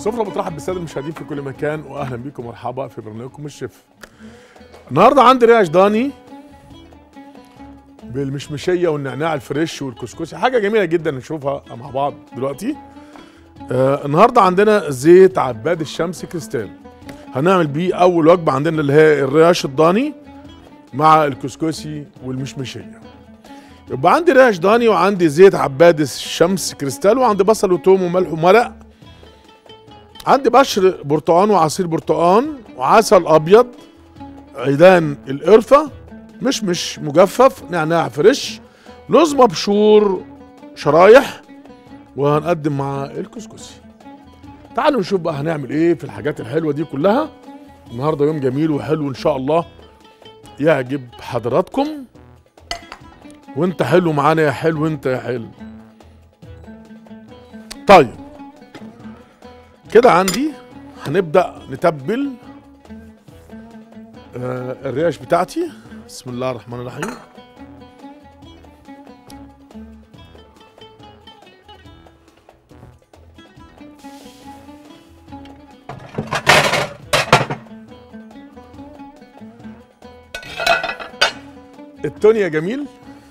سفرة بترحب بالساده المشاهدين في كل مكان واهلا بكم ومرحبا في برنامجكم الشيف. النهارده عندي ريش ضاني بالمشمشيه والنعناع الفريش والكسكسي حاجه جميله جدا نشوفها مع بعض دلوقتي. آه النهارده عندنا زيت عباد الشمس كريستال. هنعمل بيه اول وجبه عندنا اللي هي الريش الضاني مع الكسكسي والمشمشيه. يبقى عندي ريش ضاني وعندي زيت عباد الشمس كريستال وعندي بصل وتوم وملح ومرق عندي بشر برتقان وعصير برتقان وعسل ابيض عيدان القرفه مشمش مجفف نعناع فريش لوز مبشور شرايح وهنقدم مع الكسكسي تعالوا نشوف بقى هنعمل ايه في الحاجات الحلوه دي كلها النهارده يوم جميل وحلو ان شاء الله يعجب حضراتكم وانت حلو معانا يا حلو انت يا حلو طيب كده عندي هنبدأ نتبل آه الريش بتاعتي بسم الله الرحمن الرحيم التوني يا جميل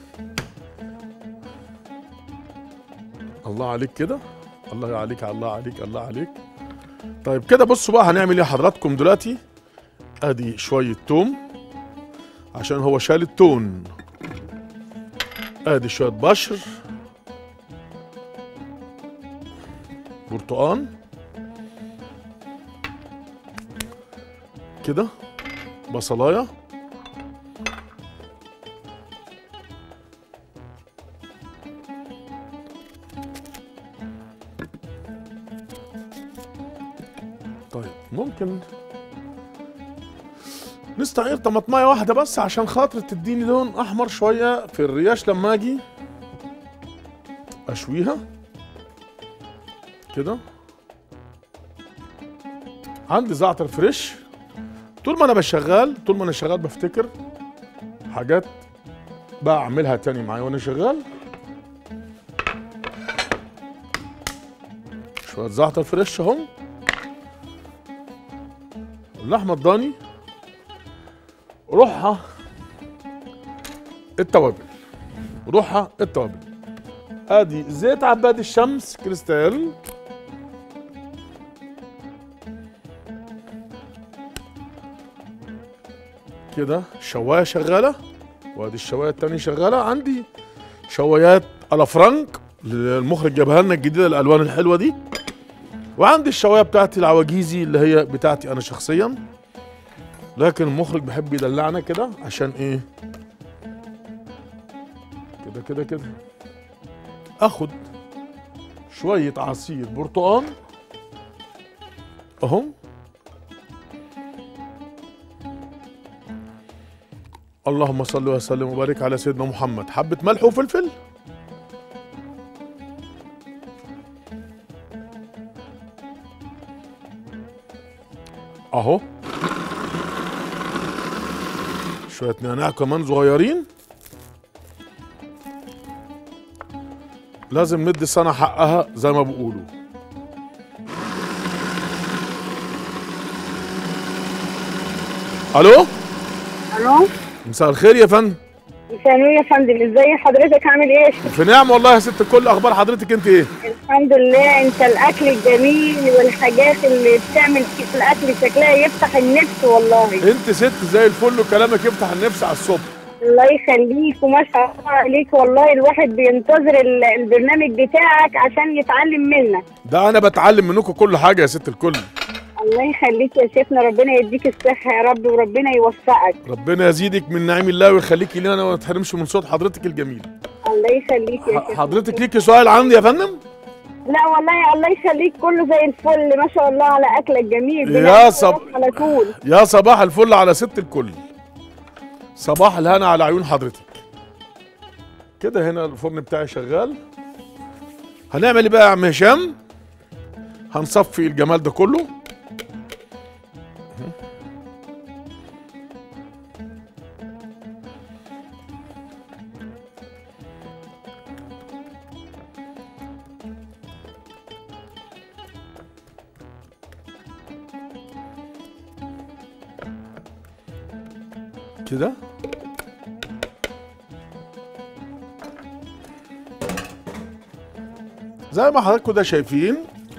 الله عليك كده الله عليك الله عليك الله عليك طيب كده بصوا بقى هنعمل ايه حضراتكم دلوقتي ادي شويه توم عشان هو شال التون ادي شويه بشر برتقان كده بصلايه طيب ممكن نستعير طماطمايه واحدة بس عشان خاطر تديني لون أحمر شوية في الرياش لما أجي أشويها كده عندي زعتر فريش طول ما أنا بشغال طول ما أنا شغال بفتكر حاجات بقى أعملها تاني معايا وأنا شغال شوية زعتر فريش أهم اللحمة الضاني روحها التوابل روحها التوابل ادي زيت عباد الشمس كريستال كده شوايه شغاله وادي الشوايه التانية شغاله عندي شوايات الافرانك اللي المخرج جابها لنا الجديده الالوان الحلوه دي وعندي الشوايه بتاعتي العواجيزي اللي هي بتاعتي انا شخصيا لكن المخرج بيحب يدلعنا كده عشان ايه كده كده كده اخد شويه عصير برتقان اهم اللهم صل وسلم وبارك على سيدنا محمد حبه ملح وفلفل اهو شويه نعناع كمان صغيرين لازم ندي السنة حقها زي ما بيقولوا الو الو مساء الخير يا فندم مساء النور يا فندم ازاي حضرتك عامل ايه في نعم والله يا ست الكل اخبار حضرتك انت ايه الحمد لله انت الاكل الجميل والحاجات اللي بتعمل في الاكل شكلها يفتح النفس والله انت ست زي الفل وكلامك يفتح النفس على الصبح الله يخليك وما شاء الله عليك والله الواحد بينتظر ال- البرنامج بتاعك عشان يتعلم منك ده انا بتعلم منكم كل حاجه يا ست الكل الله يخليك يا شيخنا ربنا يديك الصحة يا رب وربنا يوفقك ربنا يزيدك من نعيم الله ويخليكي لنا وما تحرمش من صوت حضرتك الجميل الله يخليك يا ح- شيخنا حضرتك ليكي سؤال عندي يا فندم لا والله الله يخليك كله زي الفل ما شاء الله على اكلك جميل يا بنعمل صب- على طول يا صباح الفل على ست الكل صباح الهنا على عيون حضرتك كده هنا الفرن بتاعي شغال هنعمل ايه بقى يا عم هشام هنصفي الجمال ده كله كده زي ما حضراتكم كده شايفين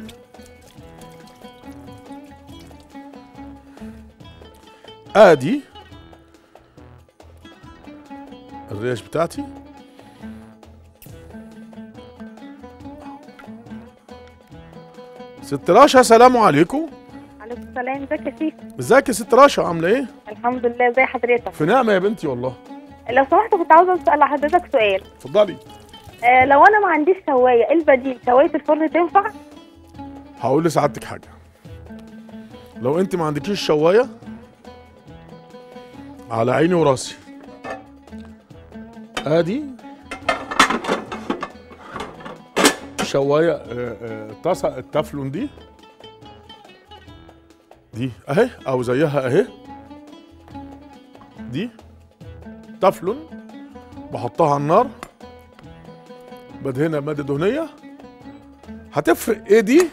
ادي الريش بتاعتي ست رشا سلام عليكم عليكم السلام ازيك يا سيف ازيك يا ست رشا عامله ايه الحمد لله ازي حضرتك في نعمه يا بنتي والله لو سمحت كنت عاوزه اسال حضرتك سؤال اتفضلي آه لو انا ما عنديش شوايه ايه البديل شوايه الفرن تنفع هقول لسعادتك حاجه لو انت ما عندكيش شوايه على عيني وراسي ادي شوايه آه، آه، طاسه التفلون دي دي اهي او زيها اهي دي تفلون بحطها على النار بدهنها ماده دهنيه هتفرق ايه دي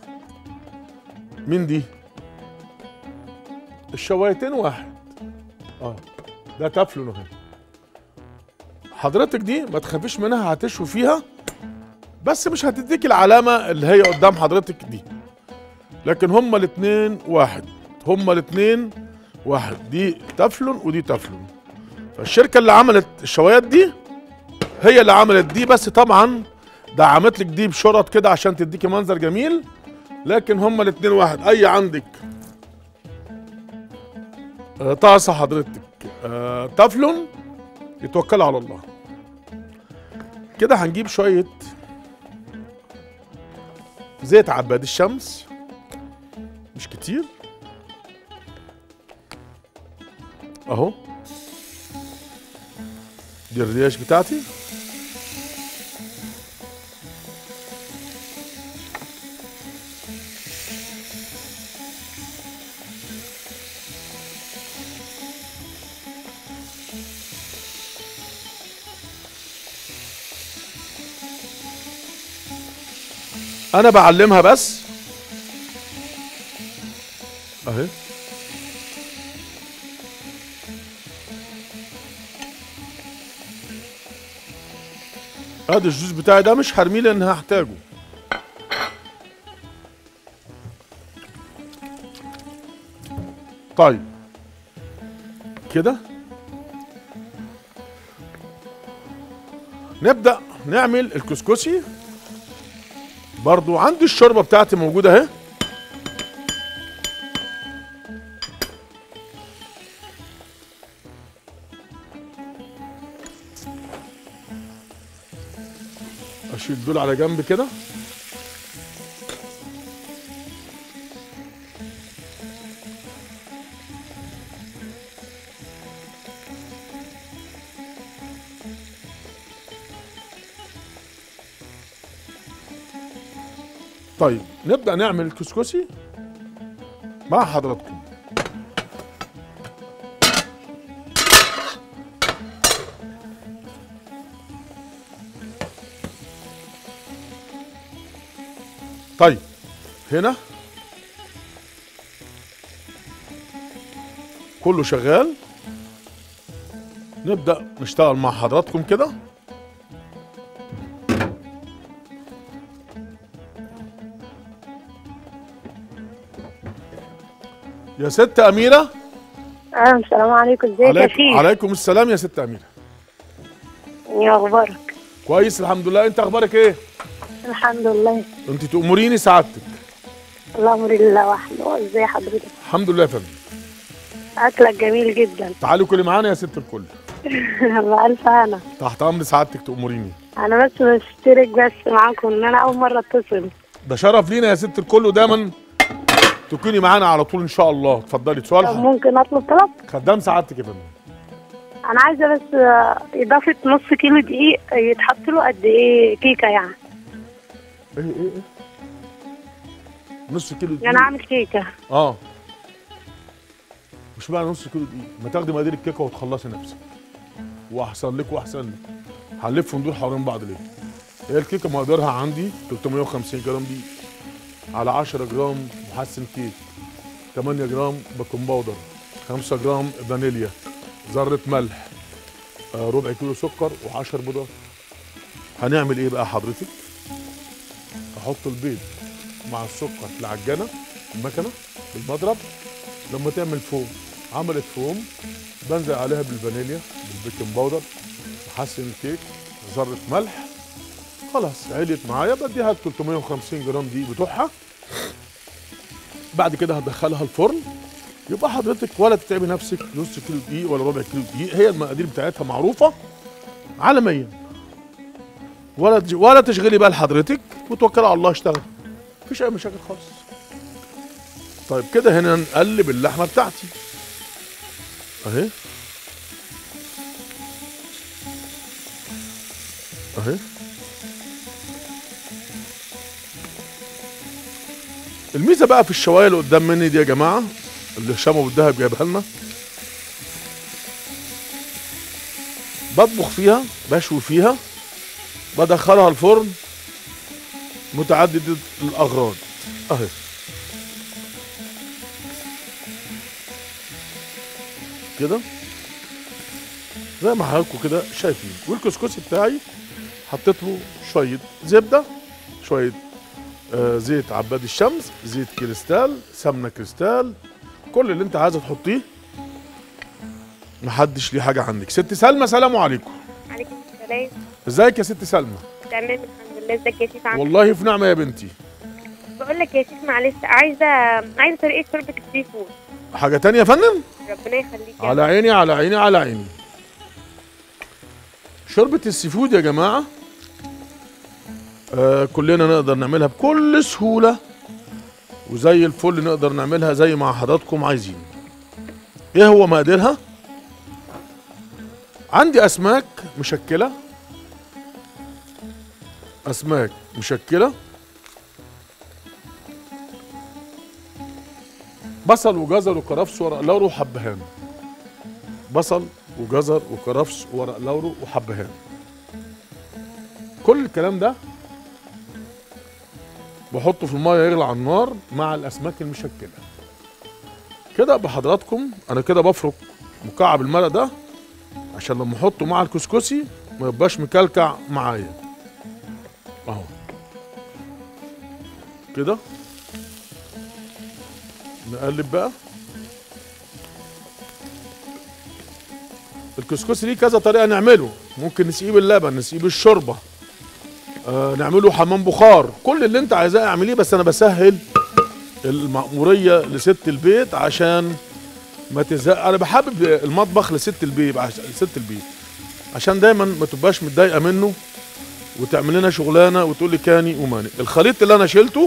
من دي الشوايتين واحد اه ده تفلون اهي حضرتك دي ما تخافيش منها هتشوي فيها بس مش هتديك العلامة اللي هي قدام حضرتك دي لكن هما الاتنين واحد هما الاتنين واحد دي تفلون ودي تفلون فالشركة اللي عملت الشوايات دي هي اللي عملت دي بس طبعا دعمت لك دي بشرط كده عشان تديكي منظر جميل لكن هما الاتنين واحد اي عندك آه، طاسة حضرتك آه، تفلون يتوكل على الله كده هنجيب شوية زيت عباد الشمس مش كتير اهو دي الرياش بتاعتي انا بعلمها بس اهي ادي الجوز بتاعي ده مش هرميه لان هحتاجه طيب كده نبدأ نعمل الكسكسي برضو عندي الشوربة بتاعتي موجودة اهي اشيل دول على جنب كده طيب نبدأ نعمل الكسكسي مع حضراتكم طيب هنا كله شغال نبدأ نشتغل مع حضراتكم كده يا ست أميرة اه السلام عليكم ازيك يا عليكم, سيف عليكم السلام يا ست أميرة يا اخبارك كويس الحمد لله انت اخبارك ايه الحمد لله انت تأمريني سعادتك الامر لله وحده ازي حضرتك الحمد لله يا فندم اكلك جميل جدا تعالي كلي معانا يا ست الكل بألف انا تحت امر سعادتك تأمريني انا بس بشترك بس معاكم ان انا اول مره اتصل ده شرف لينا يا ست الكل ودايما تكوني معانا على طول ان شاء الله اتفضلي طب سؤال ممكن اطلب طلب خدام سعادتك يا فندم انا عايزه بس آه، اضافه نص كيلو دقيق يتحط له قد ايه كيكه يعني ايه ايه ايه نص كيلو دقيق يعني اعمل كيكه اه مش بقى نص كيلو دقيق ما تاخدي مقادير الكيكه وتخلصي نفسك واحسن لك واحسن لك هنلفهم دول حوالين بعض ليه هي الكيكه مقدارها عندي 350 جرام دقيق على 10 جرام محسن كيك 8 جرام بيكنج باودر 5 جرام فانيليا ذره ملح آه ربع كيلو سكر و10 بيضات هنعمل ايه بقى حضرتك احط البيض مع السكر في العجانه المكنه بالمضرب لما تعمل فوم عملت فوم بنزل عليها بالفانيليا بالبيكنج باودر بحسن الكيك ذره ملح خلاص عليت معايا بديها ال 350 جرام دي بتوعها بعد كده هدخلها الفرن يبقى حضرتك ولا تتعبي نفسك نص كيلو دقيق ولا ربع كيلو دقيق هي المقادير بتاعتها معروفه عالميا ولا تج- ولا تشغلي بال حضرتك وتوكلي على الله اشتغل مفيش اي مشاكل خالص طيب كده هنا نقلب اللحمه بتاعتي اهي اهي الميزه بقى في الشوايه اللي قدام مني دي يا جماعه اللي هشام ابو الدهب جايبها لنا بطبخ فيها بشوي فيها بدخلها الفرن متعددة الأغراض أهي كده زي ما حضراتكم كده شايفين والكسكسي بتاعي حطيت له شوية زبدة شوية آه زيت عباد الشمس زيت كريستال سمنة كريستال كل اللي انت عايزه تحطيه محدش ليه حاجة عندك ست سلمى سلام عليكم عليكم السلام ازيك يا ست سلمى تمام الحمد لله ازيك يا شيخ عامل والله في نعمة يا بنتي بقول لك يا شيخ معلش عايزه عايزه طريقه شوربه السي فود حاجة تانية يا فندم ربنا يخليك يا على عيني على عيني على عيني شوربة السي فود يا جماعة آه كلنا نقدر نعملها بكل سهولة وزي الفل نقدر نعملها زي ما حضراتكم عايزين ايه هو مقاديرها عندي اسماك مشكلة اسماك مشكلة بصل وجزر وكرفس ورق لورو وحبهان بصل وجزر وكرفس وورق لورو وحبهان كل الكلام ده بحطه في الميه يغلي على النار مع الاسماك المشكله كده بحضراتكم انا كده بفرك مكعب المرق ده عشان لما احطه مع الكسكسي ما يبقاش مكلكع معايا اهو كده نقلب بقى الكسكسي ليه كذا طريقه نعمله ممكن نسقيه باللبن نسقيه بالشوربه آه نعمله حمام بخار كل اللي انت عايزاه اعمليه بس انا بسهل المأمورية لست البيت عشان ما تزهق انا بحبب المطبخ لست البيت عش- لست البيت عشان دايما ما تبقاش متضايقه منه وتعمل لنا شغلانه وتقول لي كاني وماني الخليط اللي انا شلته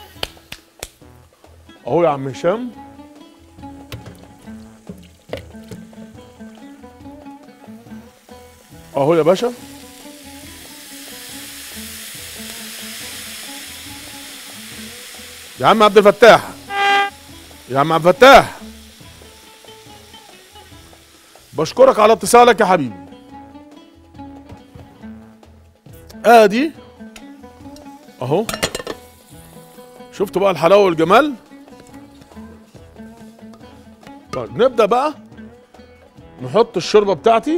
اهو يا عم هشام اهو يا باشا يا عم عبد الفتاح يا عم عبد الفتاح بشكرك على اتصالك يا حبيبي ادي اهو شفتوا بقى الحلاوه والجمال طيب نبدا بقى نحط الشوربه بتاعتي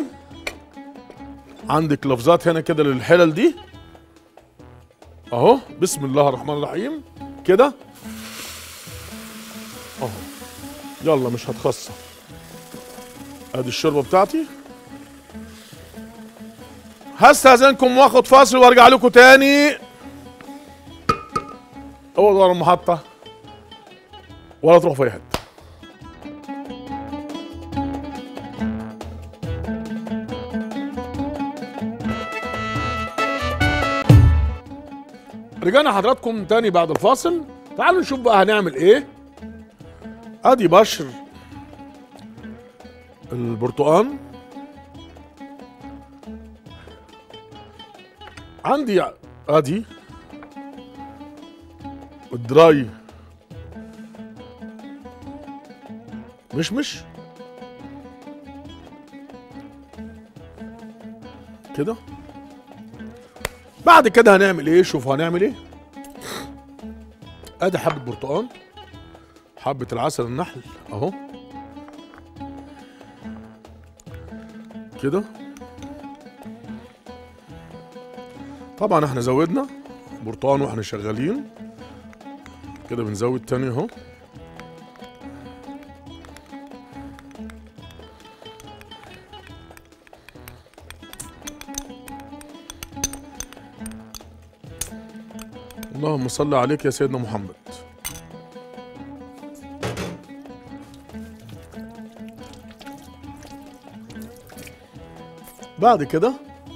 عندك لفظات هنا كده للحلل دي اهو بسم الله الرحمن الرحيم كده اهو يلا مش هتخسر ادي الشوربه بتاعتي هستاذنكم واخد فاصل وارجع لكم تاني اوعوا ورا المحطه ولا تروح في اي حته رجعنا حضراتكم تاني بعد الفاصل تعالوا نشوف بقى هنعمل ايه ادي بشر البرتقال عندي ادي الدراي مشمش كده بعد كده هنعمل ايه شوف هنعمل ايه ادي حبه برتقال حبه العسل النحل اهو كده طبعا احنا زودنا برتقان واحنا شغالين كده بنزود تاني اهو اللهم صل عليك يا سيدنا محمد بعد كده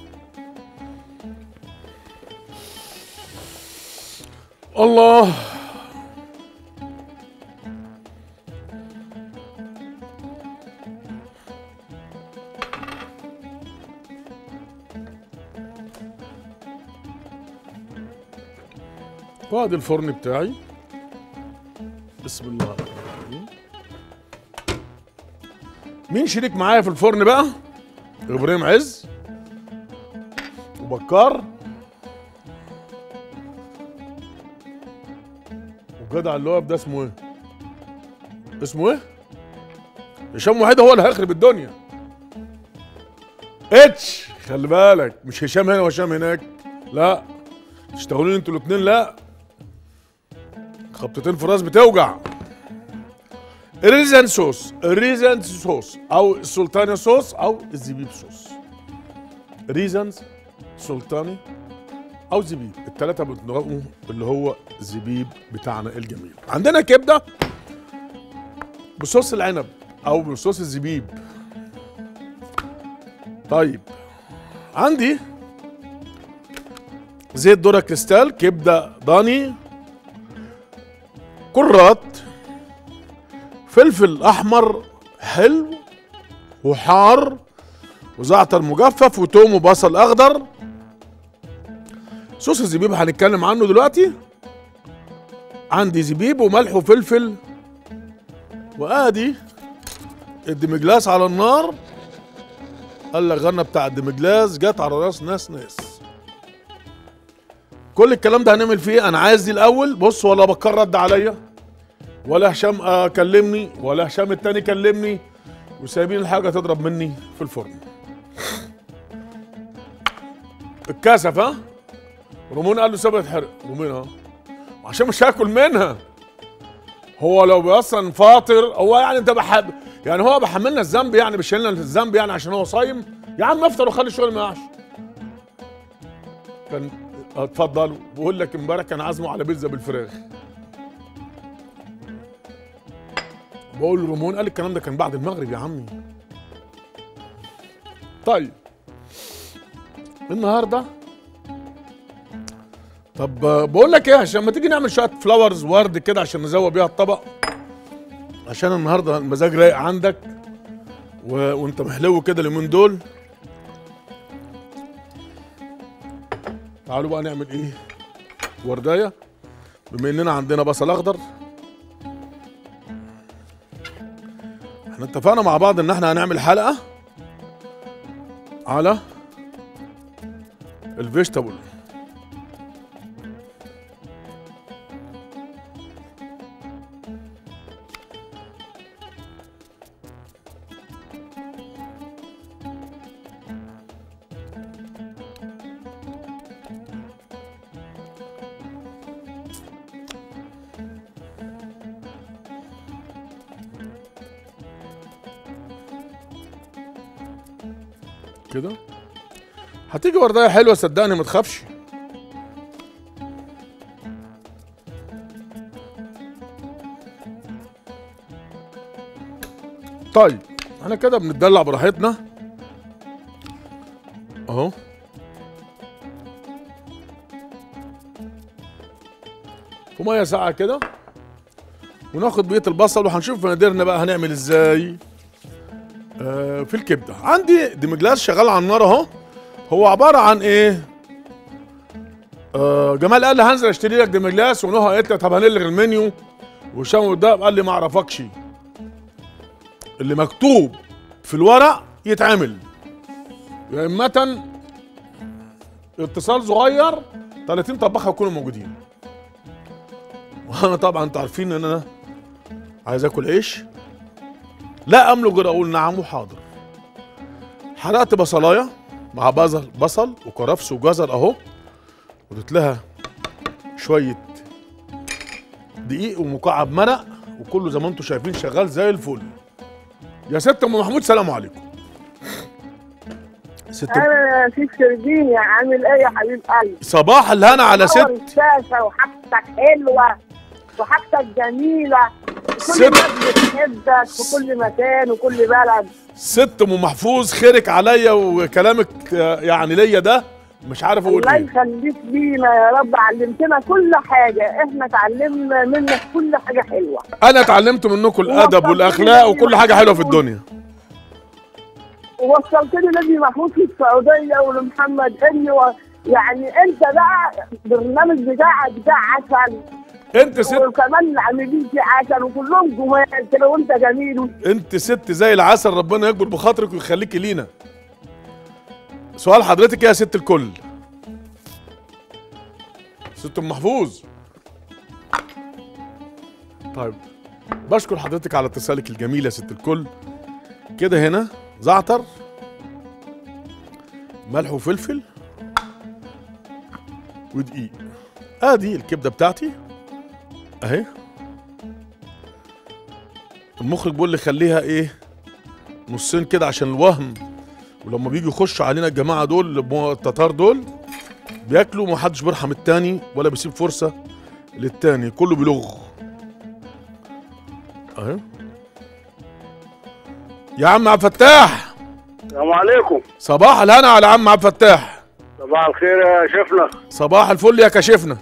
الله وادي الفرن بتاعي بسم الله الرحمن الرحيم مين شريك معايا في الفرن بقى ابراهيم عز وبكار وجدع اللي واقف ده اسمه ايه اسمه ايه هشام وحيد هو اللي هيخرب الدنيا اتش خلي بالك مش هشام هنا وهشام هناك لا تشتغلون انتوا الاثنين لا خبطتين في الراس بتوجع الريزن صوص الريزن صوص او السلطاني صوص او الزبيب صوص ريزنز سلطاني او زبيب الثلاثه بتنغموا اللي هو زبيب بتاعنا الجميل عندنا كبده بصوص العنب او بصوص الزبيب طيب عندي زيت ذره كريستال كبده ضاني كرات فلفل احمر حلو وحار وزعتر مجفف وتوم وبصل اخضر صوص الزبيب هنتكلم عنه دلوقتي عندي زبيب وملح وفلفل وادي الدمجلاس على النار قال لك غنى بتاع الدمجلاس جت على راس ناس ناس كل الكلام ده هنعمل فيه انا عايز دي الاول بص ولا بكر رد عليا ولا هشام آه كلمني ولا هشام التاني كلمني وسايبين الحاجه تضرب مني في الفرن الكاسف ها رمون قال له سيبها تتحرق رمين ها عشان مش هاكل منها هو لو اصلا فاطر هو يعني انت بحب يعني هو بحملنا الذنب يعني بيشيلنا الذنب يعني عشان هو صايم يا عم افطر وخلي الشغل ما يقعش كان اتفضل بقول لك امبارح كان عازمه على بيتزا بالفراخ بقول له رمون قال الكلام ده كان بعد المغرب يا عمي طيب النهارده طب بقول لك ايه عشان ما تيجي نعمل شويه فلاورز ورد كده عشان نزوق بيها الطبق عشان النهارده المزاج رايق عندك و... وانت محلو كده اليومين دول تعالوا بقى نعمل ايه وردايه بما اننا عندنا بصل اخضر احنا اتفقنا مع بعض ان احنا هنعمل حلقه على الفيجيتابل كده هتيجي وردايه حلوه صدقني ما تخافش طيب احنا كده بنتدلع براحتنا اهو في ميه ساقعه كده وناخد بقيه البصل وهنشوف فنادرنا بقى هنعمل ازاي آه في الكبده عندي دمجلاس شغال على النار اهو هو عباره عن ايه آه جمال قال لي هنزل اشتري لك دمجلاس ونهى قالت لي طب هنلغي المنيو وهشام ده قال لي ما اعرفكش اللي مكتوب في الورق يتعمل يا اما اتصال صغير 30 طباخه يكونوا موجودين وانا طبعا انتوا عارفين ان انا عايز اكل عيش لا املك غير اقول نعم وحاضر حرقت بصلايه مع بصل بصل وكرفس وجزر اهو وضفت لها شويه دقيق ومكعب مرق وكله زي ما انتم شايفين شغال زي الفل يا ست ام محمود سلام عليكم ست انا سيف شربيني عامل ايه يا حبيب قلبي صباح الهنا على نور ست الشاشه وحاجتك حلوه وحاجتك جميله ست. كل الناس بتحبك في كل مكان وكل بلد ست ام محفوظ خيرك عليا وكلامك آه، يعني ليا ده مش عارف اقول الله ايه يخليك لينا يا رب علمتنا كل حاجه احنا اتعلمنا منك كل حاجه حلوه انا اتعلمت منكم الادب والاخلاق وكل حاجه حلوه في الدنيا ووصلتني نبي محمود في السعوديه ولمحمد اني و... يعني انت بقى البرنامج بتاعك ده عسل انت ست وكمان العاملين فيه عسل وكلهم جمال كده وانت جميل انت ست زي العسل ربنا يكبر بخاطرك ويخليكي لينا سؤال حضرتك يا ست الكل ست ام محفوظ طيب بشكر حضرتك على اتصالك الجميل يا ست الكل كده هنا زعتر ملح وفلفل ودقيق ادي الكبده بتاعتي اهي المخرج بيقول لي خليها ايه نصين كده عشان الوهم ولما بيجوا يخشوا علينا الجماعه دول اللي التتار دول بياكلوا ومحدش بيرحم التاني ولا بيسيب فرصه للتاني كله بيلغ اهي يا عم عبد الفتاح السلام عليكم صباح الهنا على عم عبد الفتاح صباح الخير يا شيخنا صباح الفل يا كشفنا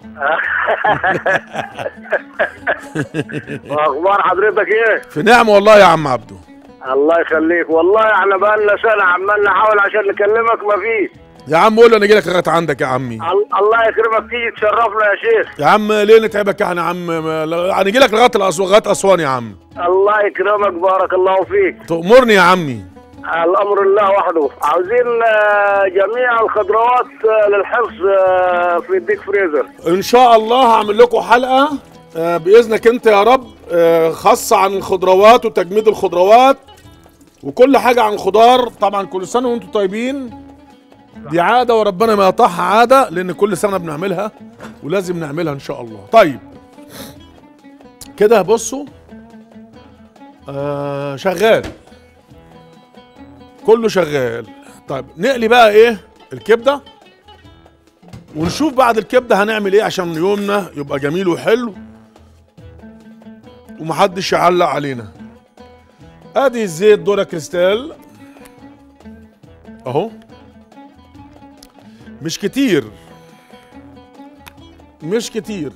واخبار حضرتك ايه في نعمه والله يا عم عبده الله يخليك والله احنا بقالنا سنه عمال نحاول عشان نكلمك ما فيش يا عم قول لي انا اجي لك لغايه عندك يا عمي ال- الله يكرمك تيجي تشرفنا يا شيخ يا عم ليه نتعبك احنا يا عم ما- هنجي لك لغايه الأسو- لغايه اسوان يا عم الله يكرمك بارك الله فيك تأمرني يا عمي الامر الله وحده عاوزين آه، جميع الخضروات آه، للحفظ آه، في الديك فريزر ان شاء الله هعمل لكم حلقه آه، باذنك انت يا رب آه، خاصه عن الخضروات وتجميد الخضروات وكل حاجه عن الخضار طبعا كل سنه وانتم طيبين دي عاده وربنا ما يقطعها عاده لان كل سنه بنعملها ولازم نعملها ان شاء الله طيب كده بصوا آه شغال كله شغال طيب نقلي بقى ايه الكبده ونشوف بعد الكبده هنعمل ايه عشان يومنا يبقى جميل وحلو ومحدش يعلق علينا ادي الزيت دورة كريستال اهو مش كتير مش كتير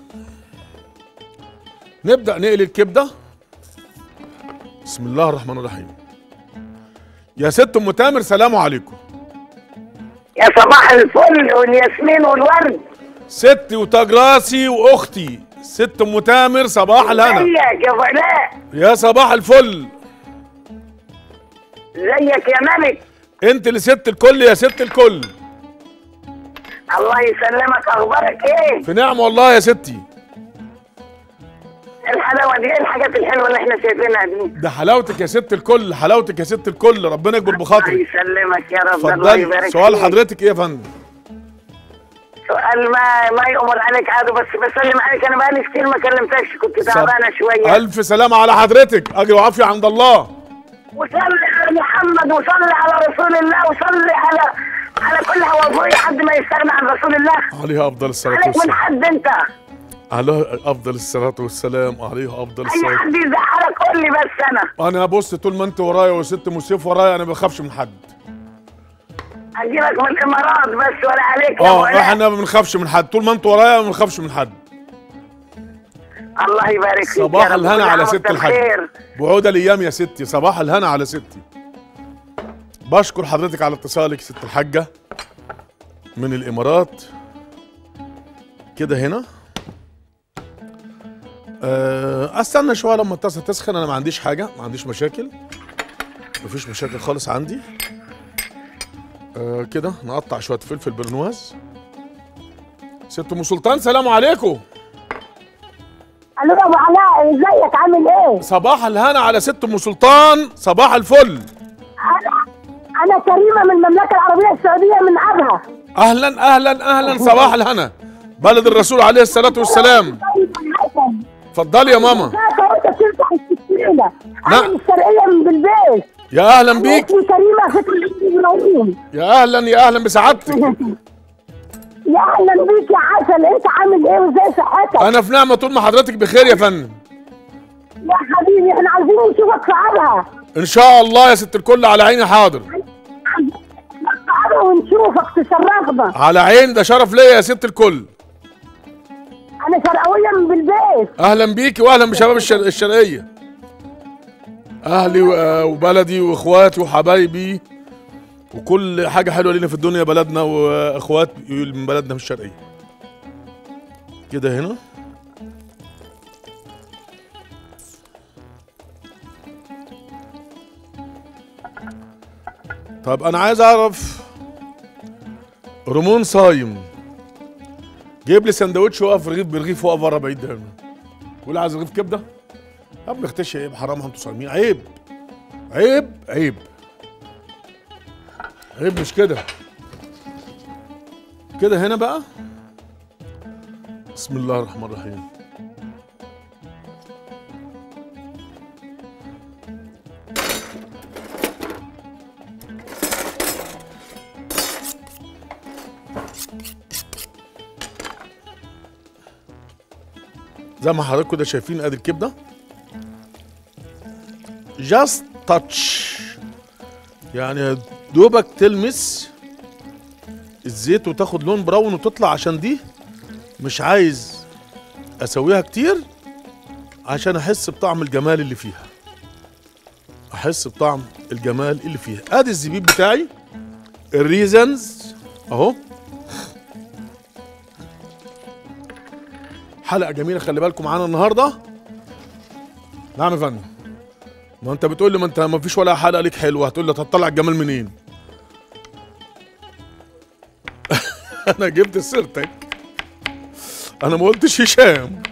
نبدأ نقلي الكبدة بسم الله الرحمن الرحيم يا ست ام تامر سلام عليكم يا صباح الفل والياسمين والورد ستي وتاج راسي واختي ست ام تامر صباح الهنا ازيك يا فلاح يا صباح الفل ازيك يا ملك انت اللي ست الكل يا ست الكل الله يسلمك اخبارك ايه في نعم والله يا ستي الحلاوه دي ايه الحاجات الحلوه اللي احنا شايفينها دي ده حلاوتك يا ست الكل حلاوتك يا ست الكل ربنا يكبر الله بخاطرك يسلمك يا رب الله اتفضلي يبارك سؤال فيك. حضرتك ايه يا فندم سؤال ما ما يؤمر عليك عادي بس بسلم عليك انا بقالي كتير ما كلمتكش كنت تعبانه شويه الف سلامة على حضرتك اجر وعافية عند الله وصلي على محمد وصلي على رسول الله وصلي على على كل هو حد ما يستغنى عن رسول الله عليه افضل الصلاة عليك من والسلام حد انت عليه افضل الصلاة والسلام عليه افضل اي الصلاة حد يزعلك قول لي بس انا انا بص طول ما انت ورايا وست مسيف ورايا انا ما بخافش من حد اجيبك من الامارات بس ولا عليك يا اه مولانا. احنا ما بنخافش من حد طول ما انت ورايا ما بنخافش من حد الله يبارك فيك صباح يا رب. الهنا كل على عام ست وانت الحاج بخير. بعود الايام يا ستي صباح الهنا على ستي بشكر حضرتك على اتصالك ست الحاجه من الامارات كده هنا أه، استنى شويه لما الطاسه تسخن انا ما عنديش حاجه ما عنديش مشاكل مفيش مشاكل خالص عندي أه كده نقطع شويه فلفل برنواز ست ام سلطان سلام عليكم الو ابو علاء ازيك عامل ايه؟ صباح الهنا على ست ام سلطان صباح الفل انا انا كريمه من المملكه العربيه السعوديه من ابها اهلا اهلا اهلا صباح الهنا بلد الرسول عليه الصلاه والسلام طيب يا حسن اتفضلي يا ماما ازيك وانت بتفتح السكينه نعم. انا من الشرقيه من بلبيس يا اهلا بيك اسمي كريمه فكري ابراهيم يا اهلا يا اهلا بسعادتك يا اهلا بيك يا عسل انت عامل ايه وازاي صحتك انا في نعمه طول ما حضرتك بخير يا فندم يا حبيبي احنا عايزين نشوفك في ابها ان شاء الله يا ست الكل على عيني حاضر في ابها ونشوفك تشرفنا على عين ده شرف ليا يا ست الكل انا شرقويه من بلبيس اهلا بيكي واهلا بشباب الشر... الشرقيه اهلي و- آه وبلدي واخواتي وحبايبي وكل حاجه حلوه لينا في الدنيا بلدنا واخوات من بلدنا في الشرقيه كده هنا طب انا عايز اعرف رمون صايم جيب لي سندوتش وقف رغيف برغيف وقف بره بعيد ده ولا عايز رغيف كبده يا ابني اختشي عيب حرام انتوا صايمين عيب عيب عيب عيب مش كده كده هنا بقى بسم الله الرحمن الرحيم زي ما حضراتكم كده شايفين ادي الكبده جاست تاتش يعني يا دوبك تلمس الزيت وتاخد لون براون وتطلع عشان دي مش عايز اسويها كتير عشان احس بطعم الجمال اللي فيها احس بطعم الجمال اللي فيها ادي الزبيب بتاعي الريزنز اهو حلقه جميله خلي بالكم معانا النهارده نعم يا فندم ما انت بتقول لي ما انت ما فيش ولا حلقه ليك حلوه هتقول لي هتطلع الجمال منين انا جبت سيرتك انا ما قلتش هشام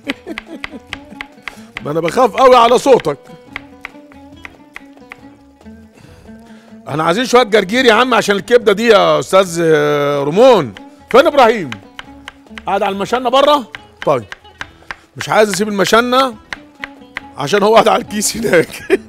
ما انا بخاف قوي على صوتك احنا عايزين شويه جرجير يا عم عشان الكبده دي يا استاذ آه، رمون فين ابراهيم قاعد على المشنه بره طيب مش عايز اسيب المشنه عشان هو قاعد على الكيس هناك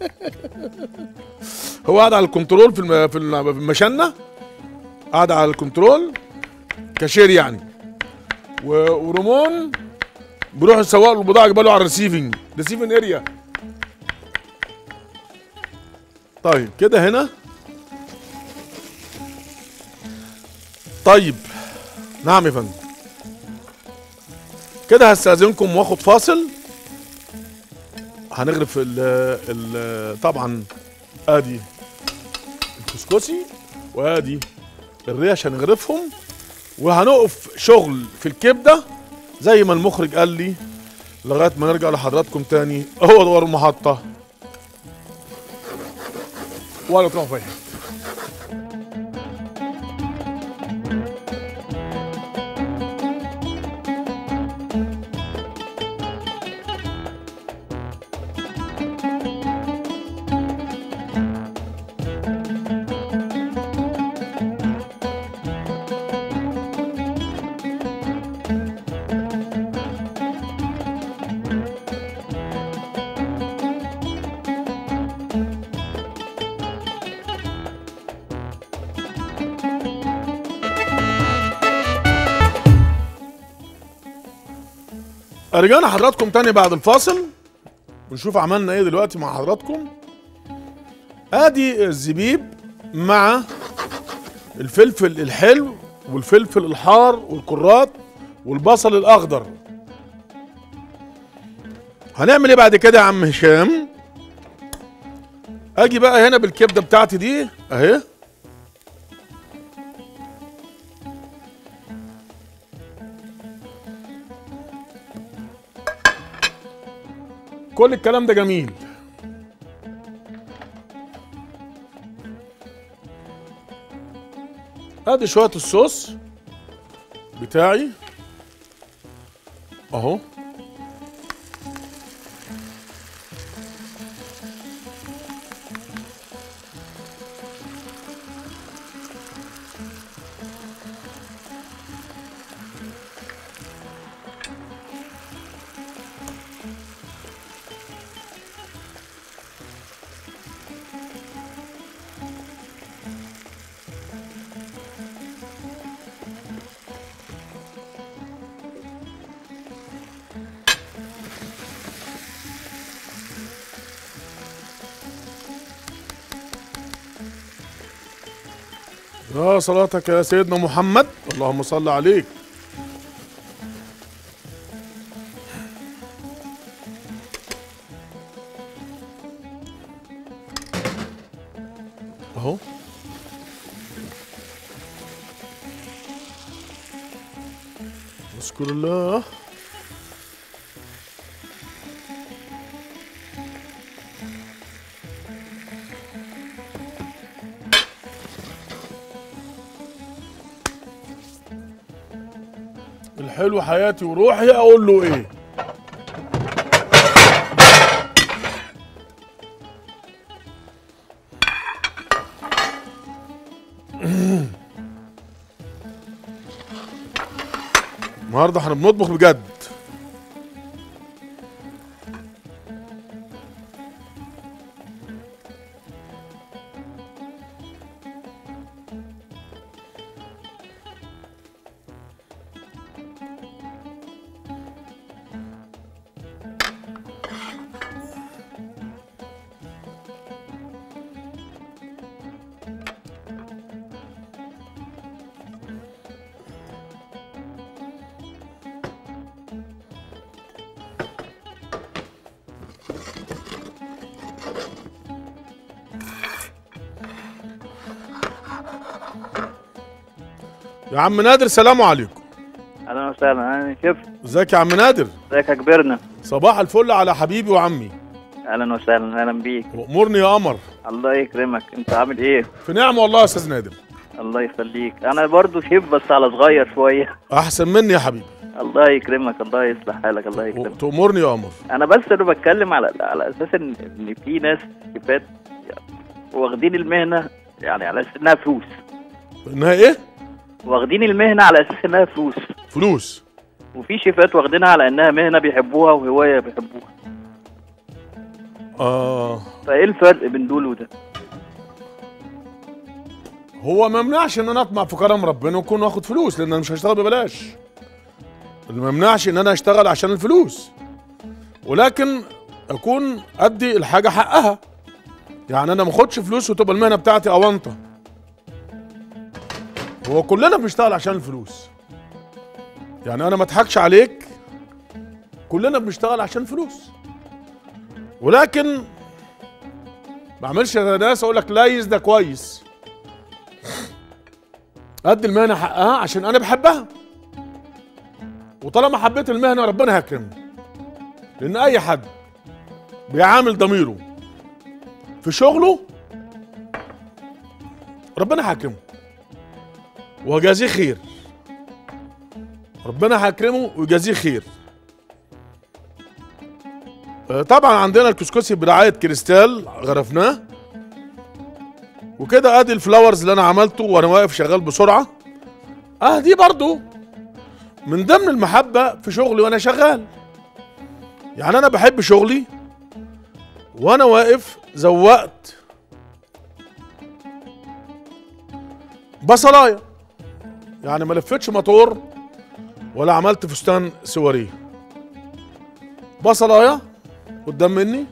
هو قاعد على الكنترول في الم... في الم- في المشنه قاعد على الكنترول كاشير يعني و... ورمون بيروح يسوق له البضاعه يجيبها له على الريسيفنج ريسيفنج اريا طيب كده هنا طيب نعم يا فندم كده هستأذنكم واخد فاصل هنغرف ال ال طبعا ادي الكسكسي وادي الريش هنغرفهم وهنقف شغل في الكبده زي ما المخرج قال لي لغايه ما نرجع لحضراتكم تاني هو دوار المحطه ولا تروحوا في أي حتة. رجعنا حضراتكم تاني بعد الفاصل ونشوف عملنا ايه دلوقتي مع حضراتكم ادي الزبيب مع الفلفل الحلو والفلفل الحار والكرات والبصل الاخضر هنعمل ايه بعد كده يا عم هشام اجي بقى هنا بالكبده بتاعتي دي اهي كل الكلام ده جميل ادي شويه الصوص بتاعي اهو يا صلاتك يا سيدنا محمد اللهم صل عليك اهو اذكر الله الحلو حياتي وروحي اقول له ايه النهارده احنا بنطبخ بجد يا عم نادر سلام عليكم اهلا وسهلا انا كيف ازيك يا عم نادر ازيك يا كبرنا صباح الفل على حبيبي وعمي اهلا وسهلا اهلا بيك وامرني يا قمر الله يكرمك انت عامل ايه في نعمه والله يا استاذ نادر الله يخليك انا برضو شيف بس على صغير شويه احسن مني يا حبيبي الله يكرمك الله يصلح حالك الله يكرمك تأمرني يا قمر انا بس انا بتكلم على على اساس ان ان في ناس شيفات واخدين المهنه يعني على اساس انها فلوس انها ايه واخدين المهنه على اساس انها فلوس فلوس وفي شيفات واخدينها على انها مهنه بيحبوها وهوايه بيحبوها اه فايه الفرق بين دول وده هو ما يمنعش ان انا اطمع في كرم ربنا واكون واخد فلوس لان انا مش هشتغل ببلاش اللي ما يمنعش ان انا اشتغل عشان الفلوس ولكن اكون ادي الحاجه حقها يعني انا ما اخدش فلوس وتبقى المهنه بتاعتي اونطه هو كلنا بنشتغل عشان الفلوس يعني انا ما اضحكش عليك كلنا بنشتغل عشان فلوس ولكن ما اعملش زي ناس اقول لك لايز ده كويس ادي المهنه حقها عشان انا بحبها وطالما حبيت المهنه ربنا هيكرمني لان اي حد بيعامل ضميره في شغله ربنا هيكرمه وجازيه خير ربنا هيكرمه ويجازيه خير آه، طبعا عندنا الكسكسي برعايه كريستال غرفناه وكده ادي الفلاورز اللي انا عملته وانا واقف شغال بسرعه اه دي برضو من ضمن المحبه في شغلي وانا شغال يعني انا بحب شغلي وانا واقف زوقت بصلايه يعني ما لفتش موتور ولا عملت فستان سواريه بصلايه قدام مني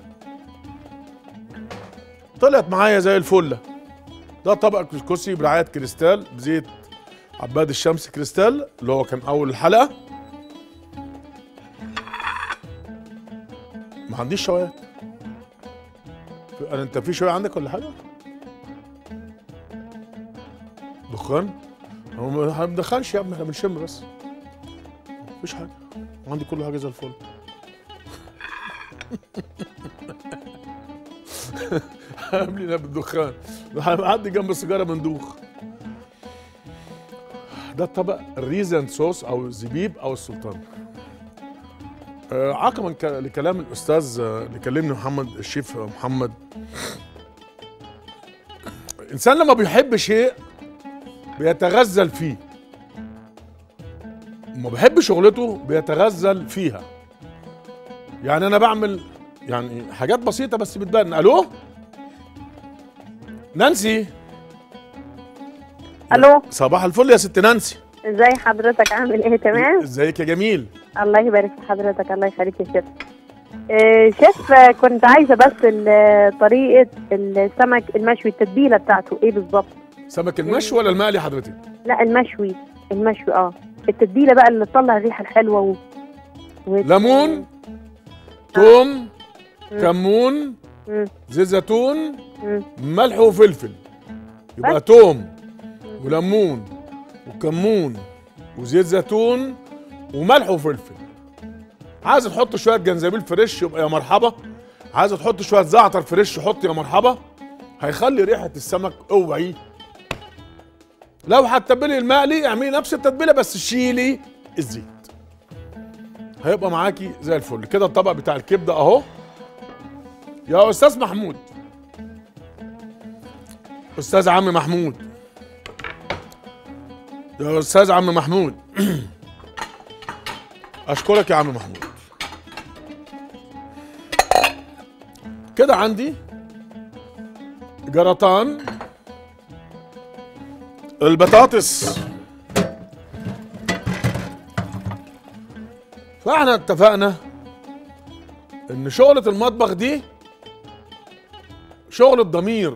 طلعت معايا زي الفله ده طبق كسكسي برعايه كريستال بزيت عباد الشمس كريستال اللي هو كان اول الحلقه ما عنديش شوايات انا انت في شويه عندك ولا حاجه دخان هو ما ما بندخنش يا ابني احنا بنشم بس مفيش حاجه عندي كل حاجه زي الفل قبلنا بالدخان عدي جنب السيجاره بندوخ ده الطبق الريزن صوص او الزبيب او السلطان آه، عقبا ك- لكلام الاستاذ آه، اللي كلمني محمد الشيف محمد الانسان لما بيحب شيء بيتغزل فيه لما بيحب شغلته بيتغزل فيها يعني انا بعمل يعني حاجات بسيطه بس بتبان الو نانسي الو صباح الفل يا ست نانسي ازاي حضرتك عامل ايه تمام ازيك يا جميل الله يبارك في حضرتك الله يخليك يا شيف آه، شيف آه، كنت عايزه بس ال- طريقه السمك المشوي التتبيله بتاعته ايه بالظبط سمك المشوي ولا المقلي حضرتك لا المشوي المشوي اه التتبيله بقى اللي تطلع الريحه الحلوه و... و... ليمون توم كمون مم. زيت زيتون مم. ملح وفلفل يبقى بس. توم وليمون وكمون وزيت زيتون وملح وفلفل عايز تحط شويه جنزبيل فريش يبقى يا مرحبا عايز تحط شويه زعتر فريش حط يا مرحبا هيخلي ريحه السمك اوعي لو هتتبلي المقلي اعملي نفس التتبيله بس شيلي الزيت هيبقى معاكي زي الفل كده الطبق بتاع الكبده اهو يا استاذ محمود استاذ عم محمود يا استاذ عم محمود اشكرك يا عم محمود كده عندي جرطان البطاطس فاحنا اتفقنا ان شغلة المطبخ دي شغل الضمير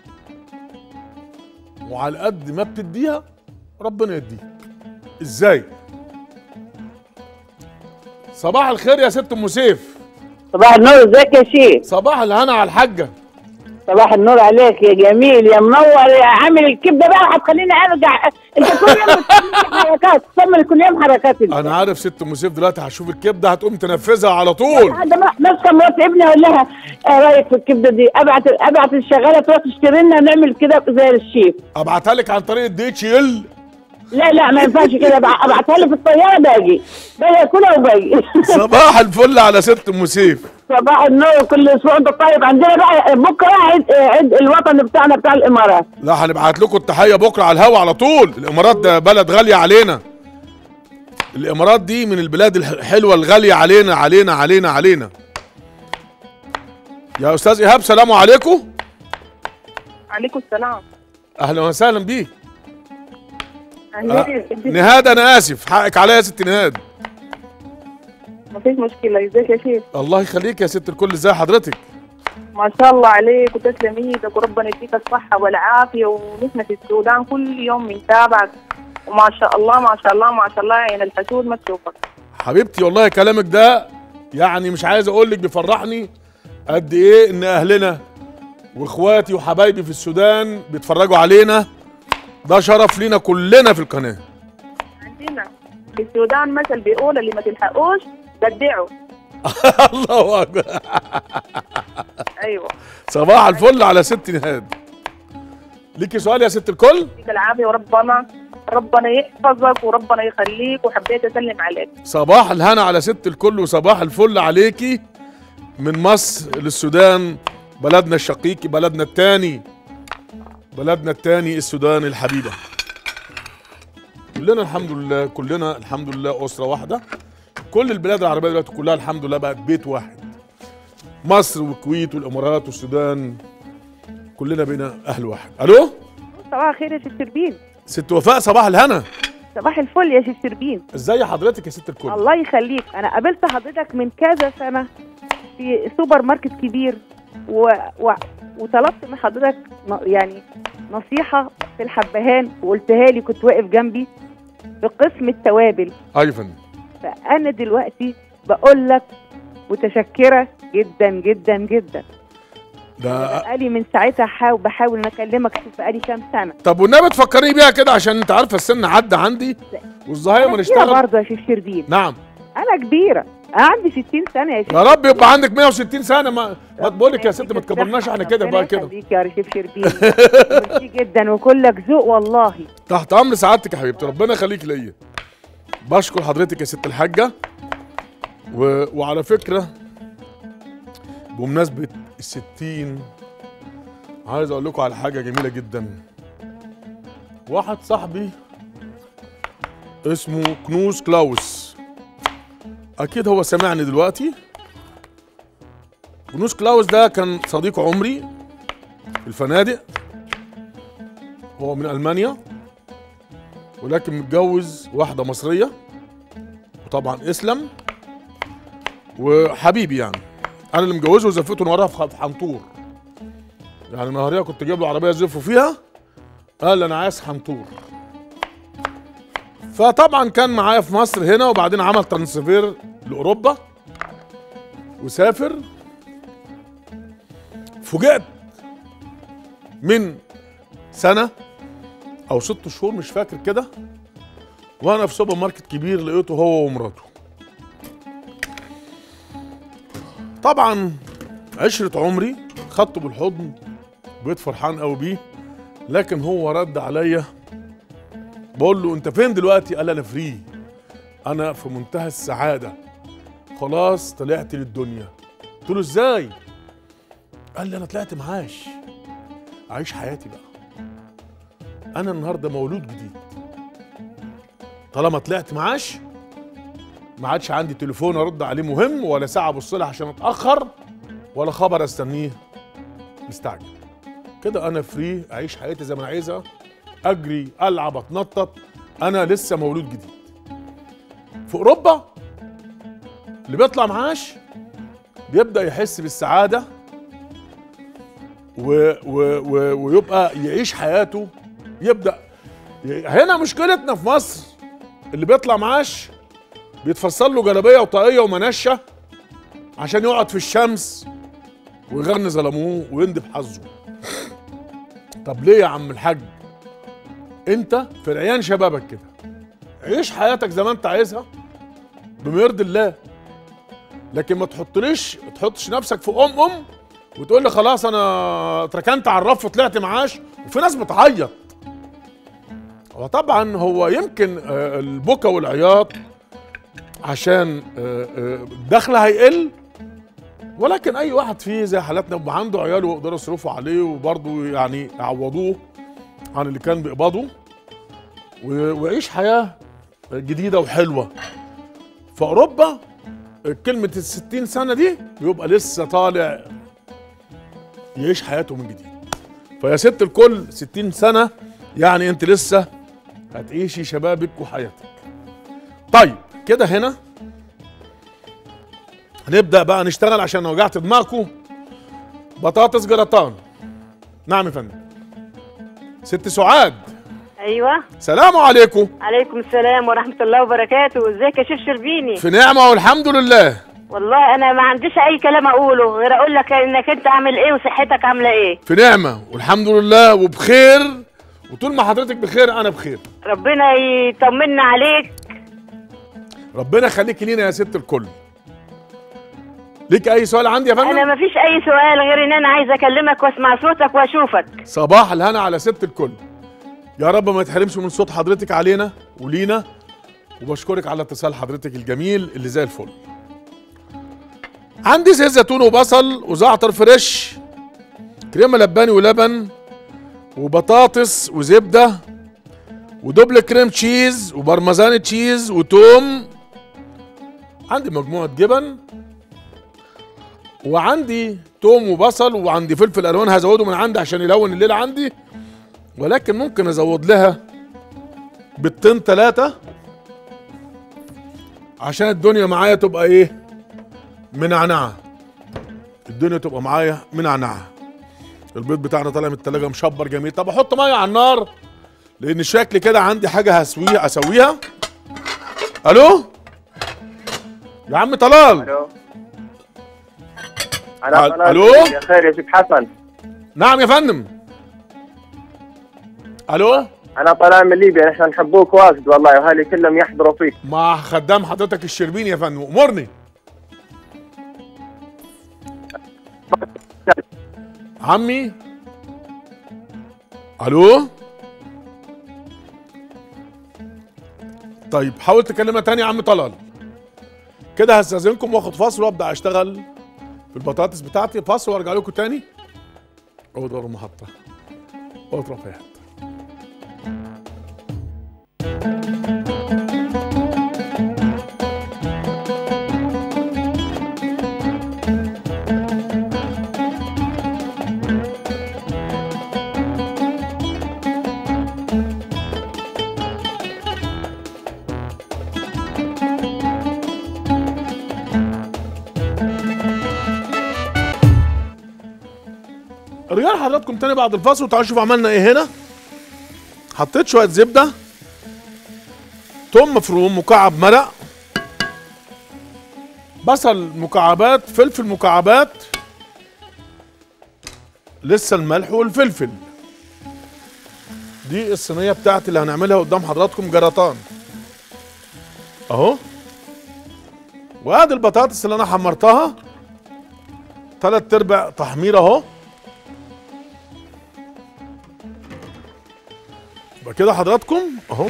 وعلى قد ما بتديها ربنا يديك ازاي صباح الخير يا ست ام سيف صباح النور ازيك يا شيخ صباح الهنا على الحاجه صباح النور عليك يا جميل يا منور يا عامل الكبده بقى هتخليني ارجع انت كل يوم بتعمل حركات تعمل كل يوم حركات انت انا عارف ست ام سيف دلوقتي هتشوف الكبده هتقوم تنفذها على طول لحد ما ماسكه مرات ابني اقول لها ايه رايك في الكبده دي ابعت ابعت الشغاله تروح تشتري لنا نعمل كده زي الشيف ابعتها لك عن طريق الدي اتش ال لا لا ما ينفعش كده أبع- ابعتها لي في الطياره باجي باجي اكلها وباجي صباح الفل على ست ام سيف صباح النور كل اسبوع انت طيب عندنا بقى بكره عيد عيد الوطن بتاعنا بتاع الامارات لا هنبعت لكم التحيه بكره على الهوا على طول الامارات ده بلد غاليه علينا الامارات دي من البلاد الحلوه الغاليه علينا علينا علينا علينا يا استاذ ايهاب سلام عليكم عليكم السلام اهلا وسهلا بيك أهلا. أه. نهاد انا اسف حقك عليا يا ست نهاد مفيش مشكله ازيك يا شيخ الله يخليك يا ست الكل ازي حضرتك ما شاء الله عليك وتسلم ايدك وربنا يديك الصحة والعافية ونحن في السودان كل يوم بنتابعك وما شاء الله ما شاء الله ما شاء الله يعني الحسود ما تشوفك حبيبتي والله كلامك ده يعني مش عايز اقول لك بيفرحني قد ايه ان اهلنا واخواتي وحبايبي في السودان بيتفرجوا علينا ده شرف لينا كلنا في القناه عندنا في السودان مثل بيقول اللي ما تلحقوش بدعوا الله اكبر ايوه صباح الفل على ست نهاد ليكي سؤال يا ست الكل يديك العافية وربنا ربنا يحفظك وربنا يخليك وحبيت اسلم عليك صباح الهنا على ست الكل وصباح الفل عليكي من مصر للسودان بلدنا الشقيق بلدنا التاني بلدنا التاني السودان الحبيبة كلنا الحمد لله كلنا الحمد لله أسرة واحدة كل البلاد العربية دلوقتي كلها الحمد لله بقت بيت واحد مصر والكويت والإمارات والسودان كلنا بينا أهل واحد ألو صباح الخير يا ست شربين ست وفاء صباح الهنا صباح الفل يا ست شربين ازاي حضرتك يا ست الكل الله يخليك انا قابلت حضرتك من كذا سنه في سوبر ماركت كبير و... و... وطلبت من حضرتك ن- يعني نصيحه في الحبهان وقلتها لي كنت واقف جنبي في قسم التوابل أيوة يا فندم فانا دلوقتي بقول لك متشكره جدا جدا جدا ده بقالي من ساعتها حاول بحاول ان اكلمك شوف بقالي كام سنه طب والنبي تفكري بيها كده عشان انت عارفه السن عدى عندي والظاهر ما انا كبيره نشتغل برضه يا شيخ شربين نعم انا كبيره انا عندي 60 سنه يا شيخ يا رب يبقى عندك 160 سنه ما ما تقول لك يا ست ما تكبرناش احنا كده بقى كده يخليك يا رشيف شربين ميرسي جدا وكلك ذوق والله تحت امر سعادتك يا حبيبتي ربنا يخليك ليا بشكر حضرتك يا ست الحاجه و... وعلى فكره بمناسبه الستين عايز اقول لكم على حاجه جميله جدا واحد صاحبي اسمه كنوز كلاوس اكيد هو سمعني دلوقتي كنوز كلاوس ده كان صديق عمري في الفنادق هو من المانيا ولكن متجوز واحده مصريه وطبعا اسلم وحبيبي يعني انا اللي مجوزه وزفته من وراها في خ- في حنطور يعني نهاريه كنت جايب له عربيه زفه فيها قال انا عايز حنطور فطبعا كان معايا في مصر هنا وبعدين عمل ترانسفير لاوروبا وسافر فوجئت من سنه او ست شهور مش فاكر كده وانا في سوبر ماركت كبير لقيته هو ومراته طبعا عشرة عمري خدته بالحضن بقيت فرحان قوي بيه لكن هو رد عليا بقول له انت فين دلوقتي قال انا فري انا في منتهى السعاده خلاص طلعت للدنيا قلت له ازاي قال لي انا طلعت معاش اعيش حياتي بقى انا النهارده مولود جديد طالما طلعت معاش ما عادش عندي تليفون ارد عليه مهم ولا ساعه ابص لها عشان اتاخر ولا خبر استنيه مستعجل كده انا فري اعيش حياتي زي ما انا عايزها اجري العب اتنطط انا لسه مولود جديد في اوروبا اللي بيطلع معاش بيبدا يحس بالسعاده و و و ويبقى يعيش حياته يبدا ي- هنا مشكلتنا في مصر اللي بيطلع معاش بيتفصل له جلابيه وطاقيه ومنشه عشان يقعد في الشمس ويغني ظلموه ويندب حظه طب ليه يا عم الحاج انت في ريان شبابك كده عيش حياتك زي ما انت عايزها بما يرضي الله لكن ما تحطليش ما تحطش نفسك في ام ام وتقول لي خلاص انا اتركنت على الرف وطلعت معاش وفي ناس بتعيط وطبعا هو يمكن آه، البكا والعياط عشان آه، آه، الدخل هيقل ولكن اي واحد فيه زي حالاتنا بيبقى عنده عياله ويقدروا يصرفوا عليه وبرضه يعني يعوضوه عن اللي كان بيقبضه و- ويعيش حياه جديده وحلوه في اوروبا كلمه الستين سنه دي بيبقى لسه طالع يعيش حياته من جديد فيا ست الكل ستين سنه يعني انت لسه هتعيشي شبابك وحياتك طيب كده هنا هنبدا بقى نشتغل عشان وجعت دماغكم بطاطس جراتان نعم يا فندم ست سعاد ايوه سلام عليكم عليكم السلام ورحمه الله وبركاته ازيك يا شيف شربيني في نعمه والحمد لله والله انا ما عنديش اي كلام اقوله غير اقول لك انك انت عامل ايه وصحتك عامله ايه في نعمه والحمد لله وبخير وطول ما حضرتك بخير انا بخير ربنا يطمنا عليك ربنا يخليكي لينا يا ست الكل ليك اي سؤال عندي يا انا فندم ما فيش اي سؤال غير ان انا عايزه اكلمك واسمع صوتك واشوفك صباح الهنا على ست الكل يا رب ما يتحرمش من صوت حضرتك علينا ولينا وبشكرك على اتصال حضرتك الجميل اللي زي الفل عندي زيت زيتون وبصل وزعتر فريش كريمه لباني ولبن وبطاطس وزبده ودبل كريم تشيز وبرمزان تشيز وتوم عندي مجموعه جبن وعندي توم وبصل وعندي فلفل الوان هزوده من عندي عشان يلون الليله عندي ولكن ممكن ازود لها بيضتين ثلاثه عشان الدنيا معايا تبقى ايه منعنعه الدنيا تبقى معايا منعنعه البيض بتاعنا طالع من التلاجة مشبر جميل طب احط ميه على النار لان شكلي كده عندي حاجه هسويها اسويها الو يا عم طلال الو أل- انا طلال ألو؟ يا خير يا شيخ حسن نعم يا فندم الو انا طالع من ليبيا نحن نحبوك واجد والله واهلي كلهم يحضروا فيك مع خدام حضرتك الشربيني يا فندم امرني عمي الو طيب حاول تكلمها تاني يا عم طلال كده هستاذنكم واخد فاصل وابدا اشتغل في البطاطس بتاعتي فاصل وارجع لكم تاني اقعد ورا المحطه اقعد في أي حتة. رجال حضراتكم تاني بعد الفاصل وتعالوا شوفوا عملنا ايه هنا حطيت شويه زبده توم مفروم مكعب مرق بصل مكعبات فلفل مكعبات لسه الملح والفلفل دي الصينيه بتاعتي اللي هنعملها قدام حضراتكم جراتان اهو وادي البطاطس اللي انا حمرتها تلات ارباع تحمير اهو يبقى كده حضراتكم اهو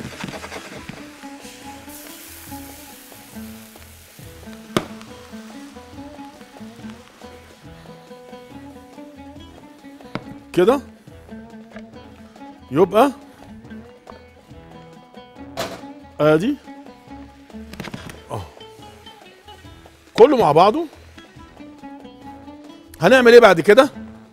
كده يبقى ادي اه كله مع بعضه هنعمل ايه بعد كده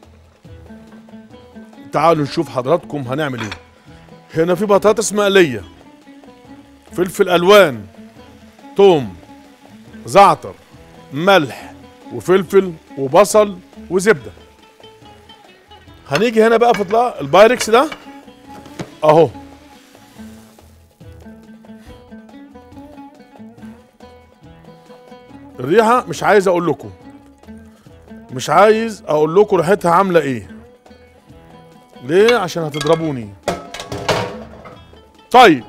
تعالوا نشوف حضراتكم هنعمل ايه هنا في بطاطس مقليه فلفل الوان توم زعتر ملح وفلفل وبصل وزبده هنيجي هنا بقى في طلع البايركس ده اهو الريحه مش عايز اقول لكم مش عايز اقول لكم ريحتها عامله ايه ليه عشان هتضربوني طيب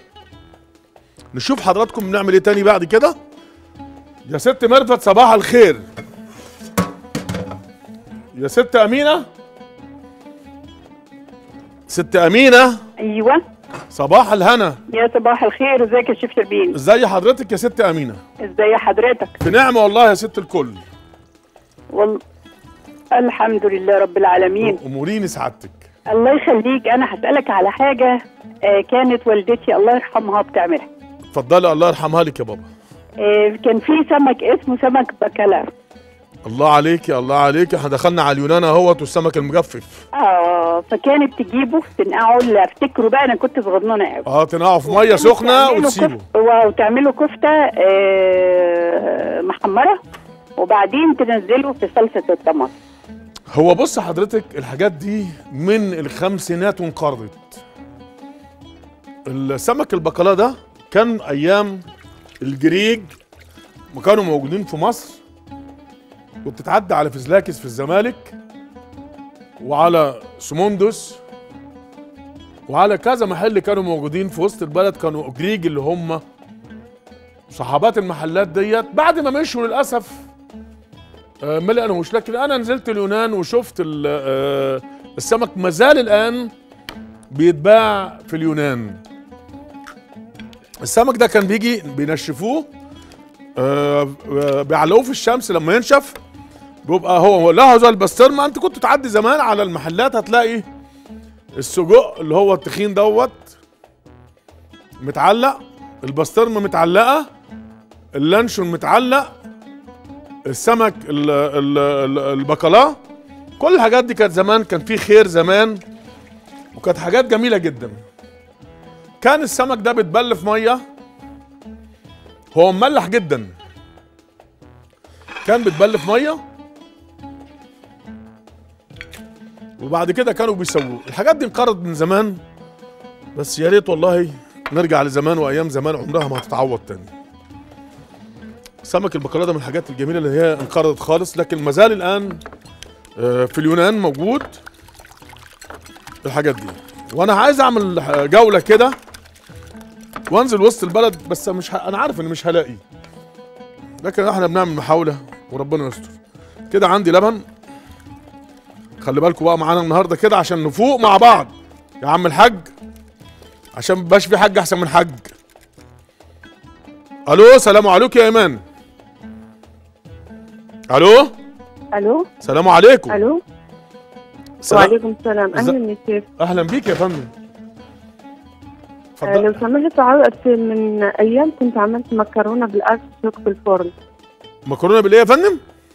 نشوف حضراتكم بنعمل ايه تاني بعد كده يا ست ميرفت صباح الخير يا ست امينه ست امينه ايوه صباح الهنا يا صباح الخير ازيك يا شيف شربين ازي حضرتك يا ست امينه ازي حضرتك في نعمه والله يا ست الكل وال... الحمد لله رب العالمين اموريني سعادتك الله يخليك انا هسالك على حاجه آه كانت والدتي الله يرحمها بتعملها اتفضلي الله يرحمها لك يا بابا آه كان في سمك اسمه سمك بكالار الله عليك يا الله عليك احنا دخلنا على اليونان اهوت والسمك المجفف اه فكانت تجيبه تنقعه اللي افتكره بقى انا كنت صغنونه قوي اه تنقعه في ميه سخنه وتسيبه وتعمله كفته آه محمره وبعدين تنزله في صلصه الطماطم هو بص حضرتك الحاجات دي من الخمسينات وانقرضت السمك البقلاء ده كان ايام الجريج ما كانوا موجودين في مصر وبتتعدى على فزلاكس في الزمالك وعلى سموندس وعلى كذا محل كانوا موجودين في وسط البلد كانوا جريج اللي هم صحابات المحلات ديت بعد ما مشوا للاسف آه، ما لقناهوش لكن انا نزلت اليونان وشفت ال- آه، السمك مازال الان بيتباع في اليونان السمك ده كان بيجي بينشفوه آه، آه، بيعلقوه في الشمس لما ينشف بيبقى هو لا زي البسطرمه انت كنت تعدي زمان على المحلات هتلاقي السجق اللي هو التخين دوت متعلق البسطرمه متعلقه اللانشون متعلق السمك ال ال ال البقلاء كل الحاجات دي كانت زمان كان في خير زمان وكانت حاجات جميله جدا كان السمك ده بيتبل في ميه هو مملح جدا كان بيتبل في ميه وبعد كده كانوا بيسووه الحاجات دي انقرضت من زمان بس يا ريت والله نرجع لزمان وايام زمان عمرها ما هتتعوض تاني سمك البقلاء ده من الحاجات الجميله اللي هي انقرضت خالص لكن ما زال الان آه، في اليونان موجود الحاجات دي وانا عايز اعمل جوله كده وانزل وسط البلد بس مش ه... انا عارف اني مش هلاقي لكن احنا بنعمل محاوله وربنا يستر كده عندي لبن خلي بالكم بقى معانا النهارده كده عشان نفوق مع بعض يا عم الحاج عشان مبقاش في حاج احسن من حاج الو سلام عليكم يا ايمان الو الو سلام عليكم الو سلام. وعليكم السلام إز- اهلا يا شيف اهلا بيك يا فندم آه، لو سمحت عرضت من ايام كنت عملت مكرونه بالارتشوك في الفرن مكرونه بالايه يا فندم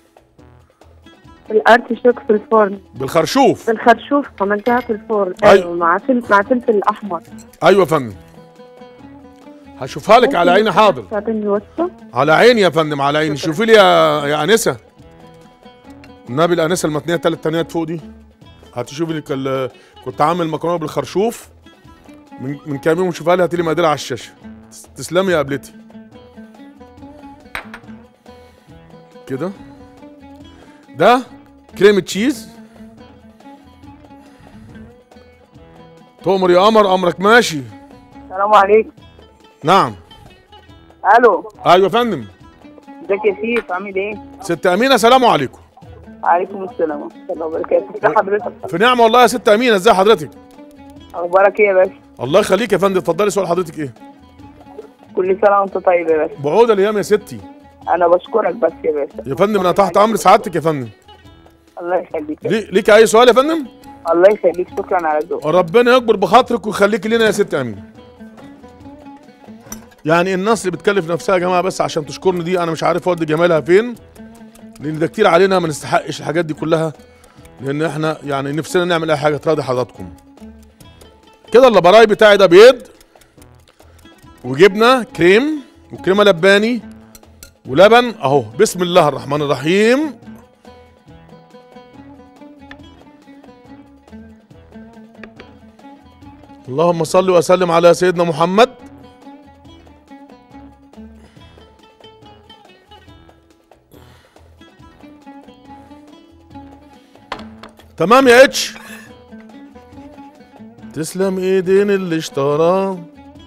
الارتشوك في الفرن بالخرشوف بالخرشوف عملتها في الفرن أيوة. ايوه مع فلفل مع فلفل احمر ايوه يا فندم هشوفها لك على عيني حاضر تعطيني الوصفه على عيني يا فندم على عيني شوفي لي يا يا انسه النبي الانسه المتنيه ثلاث تنيات فوق دي هتشوفي لك ال- كنت عامل مكرونه بالخرشوف من من كام يوم شوفها لي هاتي لي مقادير على الشاشه تس- تسلمي يا قبلتي كده ده كريمة تشيز تؤمر يا قمر امرك ماشي السلام عليكم نعم الو ايوه يا فندم ازيك يا سيف عامل ايه؟ ست امينه سلام عليكم عليكم السلام ورحمه الله وبركاته ازي حضرتك؟ في نعمه والله يا ست امينه ازي حضرتك اخبارك ايه يا باشا؟ الله يخليك يا فندم اتفضلي سؤال حضرتك ايه كل سنه وانت طيب يا باشا بعود الايام يا ستي انا بشكرك بس يا باشا يا فندم انا تحت امر سعادتك يا فندم الله يخليك لي- ليك اي سؤال يا فندم الله يخليك شكرا على ذوقك ربنا يكبر بخاطرك ويخليك لنا يا ست امين يعني الناس اللي بتكلف نفسها يا جماعه بس عشان تشكرني دي انا مش عارف اودي جمالها فين لان ده كتير علينا ما نستحقش الحاجات دي كلها لان احنا يعني نفسنا نعمل اي حاجه تراضي حضراتكم كده اللبراي بتاعي ده بيض وجبنه كريم وكريمه لباني ولبن اهو بسم الله الرحمن الرحيم اللهم صل وسلم على سيدنا محمد تمام يا اتش تسلم ايدين اللي اشتراه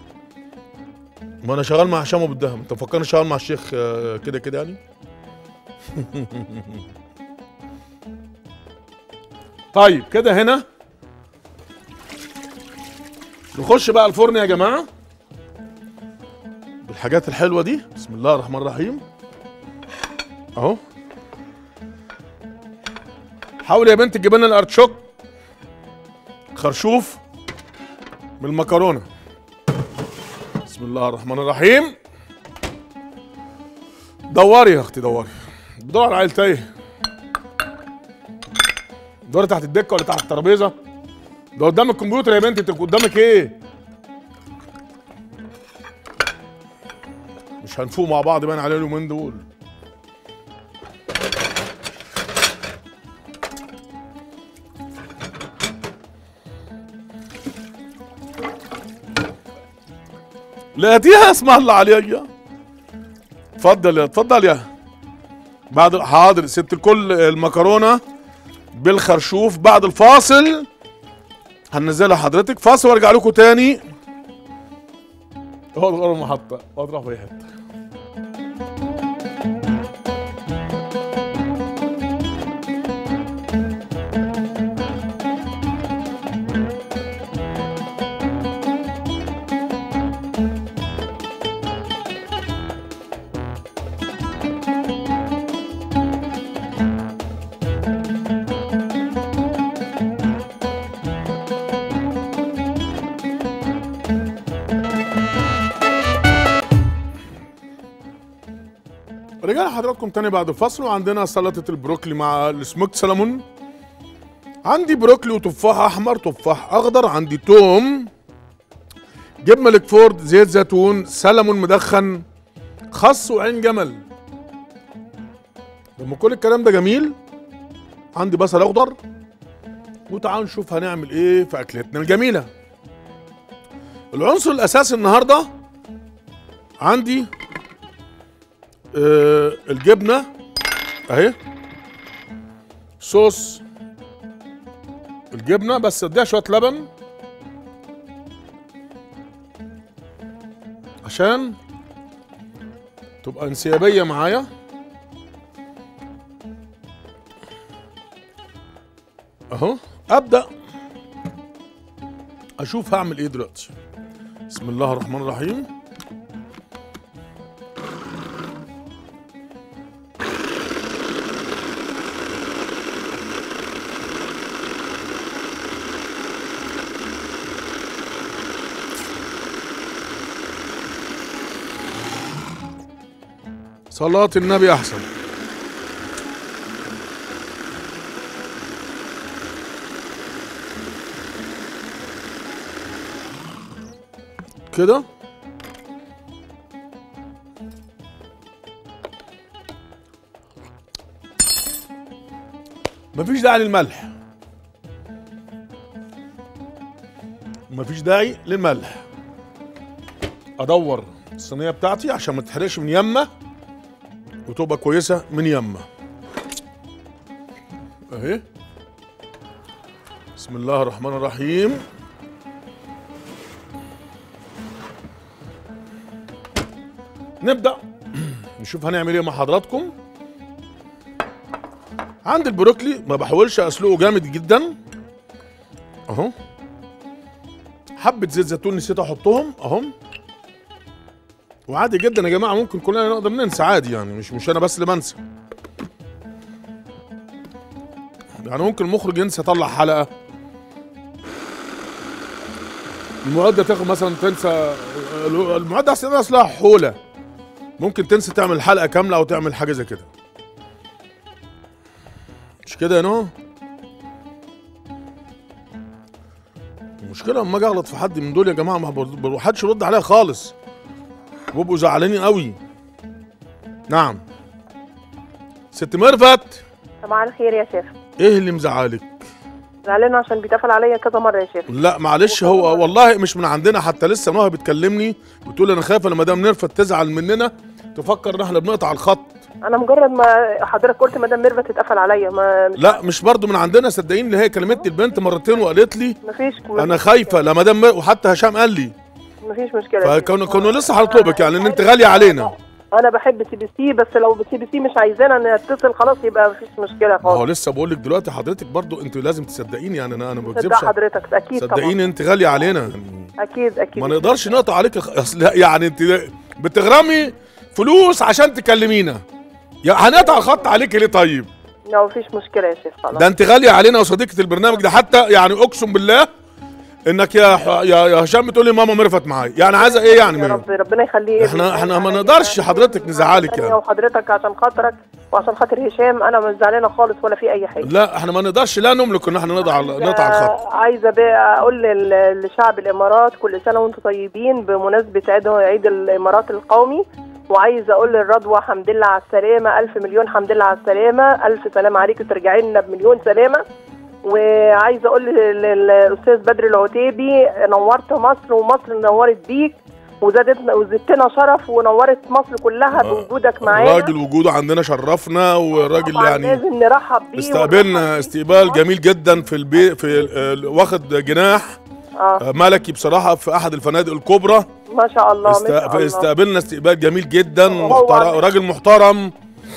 ما انا شغال مع هشام ابو الدهم انت مفكرني شغال مع الشيخ آه، كده كده يعني طيب كده هنا نخش بقى الفرن يا جماعه بالحاجات الحلوه دي بسم الله الرحمن الرحيم اهو حاول يا بنت تجيب لنا الارتشوك خرشوف بالمكرونه بسم الله الرحمن الرحيم دوري يا اختي دوري بدور على عيل تايه دوري تحت الدكه ولا تحت الترابيزه ده قدام الكمبيوتر يا بنتي انت قدامك ايه مش هنفوق مع بعض باين علينا اليومين دول لقيتيها اسم الله عليك اتفضل يا اتفضل يا بعد حاضر ست الكل المكرونه بالخرشوف بعد الفاصل هننزلها حضرتك فاصل وارجع لكم تاني اقعد غير المحطه اقعد روح في اي حته رجعنا حضراتكم تاني بعد الفصل وعندنا سلطة البروكلي مع السموكت سلمون عندي بروكلي وتفاح احمر تفاح اخضر عندي توم جبنه لكفورد زيت زيتون سلمون مدخن خس وعين جمل لما كل الكلام ده جميل عندي بصل اخضر وتعالوا نشوف هنعمل ايه في اكلتنا الجميله العنصر الاساسي النهارده عندي آه الجبنه اهي صوص الجبنه بس اديها شويه لبن عشان تبقى انسيابيه معايا اهو ابدا اشوف هعمل ايه دلوقتي بسم الله الرحمن الرحيم صلاة النبي أحسن كده مفيش داعي للملح مفيش داعي للملح ادور الصينيه بتاعتي عشان ما تتحرقش من يمه وتبقى كويسه من يمه اهي بسم الله الرحمن الرحيم نبدا نشوف هنعمل ايه مع حضراتكم عندي البروكلي ما بحاولش اسلقه جامد جدا اهو حبه زيت زيتون نسيت احطهم اهم وعادي جدا يا جماعه ممكن كلنا نقدر ننسى عادي يعني مش مش انا بس اللي بنسى يعني ممكن المخرج ينسى يطلع حلقه المعده تاخد مثلا تنسى المعده اصلا اصلها حوله ممكن تنسى تعمل حلقه كامله او تعمل حاجه زي كده مش كده يا نو المشكله لما اجي اغلط في حد من دول يا جماعه ما برد- ما حدش يرد عليا خالص بيبقوا زعلانين قوي نعم ست ميرفت صباح الخير يا شيخ ايه اللي مزعلك زعلان عشان بيتقفل عليا كذا مره يا شيخ لا معلش هو والله مش من عندنا حتى لسه نهى بتكلمني بتقول انا خايفه لما دام نرفت تزعل مننا تفكر ان احنا بنقطع الخط انا مجرد ما حضرتك قلت مدام ميرفت اتقفل عليا ما مش لا مش برضو من عندنا صدقيني اللي هي كلمتني البنت مرتين وقالت لي مفيش انا خايفه لما دام وحتى هشام قال لي مفيش مشكله يا شيخ. فكانوا كانوا لسه هنطلبك يعني ان انت غاليه علينا انا بحب سي بي سي بس لو سي بي سي مش عايزانا نتصل خلاص يبقى مفيش مشكله ما هو خالص لسه بقول لك دلوقتي حضرتك برضو انت لازم تصدقيني يعني انا انا ما صدق بكذبش حضرتك اكيد طبعا صدقيني انت غاليه علينا يعني اكيد اكيد ما نقدرش نقطع عليك الخ- اصل يعني انت بتغرمي فلوس عشان تكلمينا يا هنقطع الخط عليك ليه طيب لا مفيش مشكله يا شيخ خلاص ده انت غاليه علينا وصديقه البرنامج ده حتى يعني اقسم بالله انك يا ح- يا يا هشام بتقول لي ماما مرفت معايا يعني عايزه ايه يعني يا مني رب ربنا يخليه احنا احنا ما نقدرش حضرتك نزعلك يعني يعني وحضرتك عشان خاطرك وعشان خاطر هشام انا مش زعلانه خالص ولا في اي حاجه لا احنا ما نقدرش لا نملك ان احنا نقطع نقطع الخط آه، عايزه بقى اقول لل- لشعب الامارات كل سنه وانتم طيبين بمناسبه عيد عيد الامارات القومي وعايزه اقول للرضوى حمد لله على السلامه الف مليون حمد لله على السلامه الف سلام عليك وترجعي لنا بمليون سلامه وعايزه اقول لل- للاستاذ بدر العتيبي نورت مصر ومصر نورت بيك وزادتنا وزدتنا شرف ونورت مصر كلها بوجودك معانا الراجل وجوده عندنا شرفنا والراجل طبعاً يعني لازم نرحب بيه استقبلنا استقبال جميل جدا في البيت في ال- ال- واخد جناح اه آه، ملكي بصراحه في احد الفنادق الكبرى ما شاء الله ما است- شاء الله استقبلنا استقبال جميل جدا هو محترم عامل- راجل محترم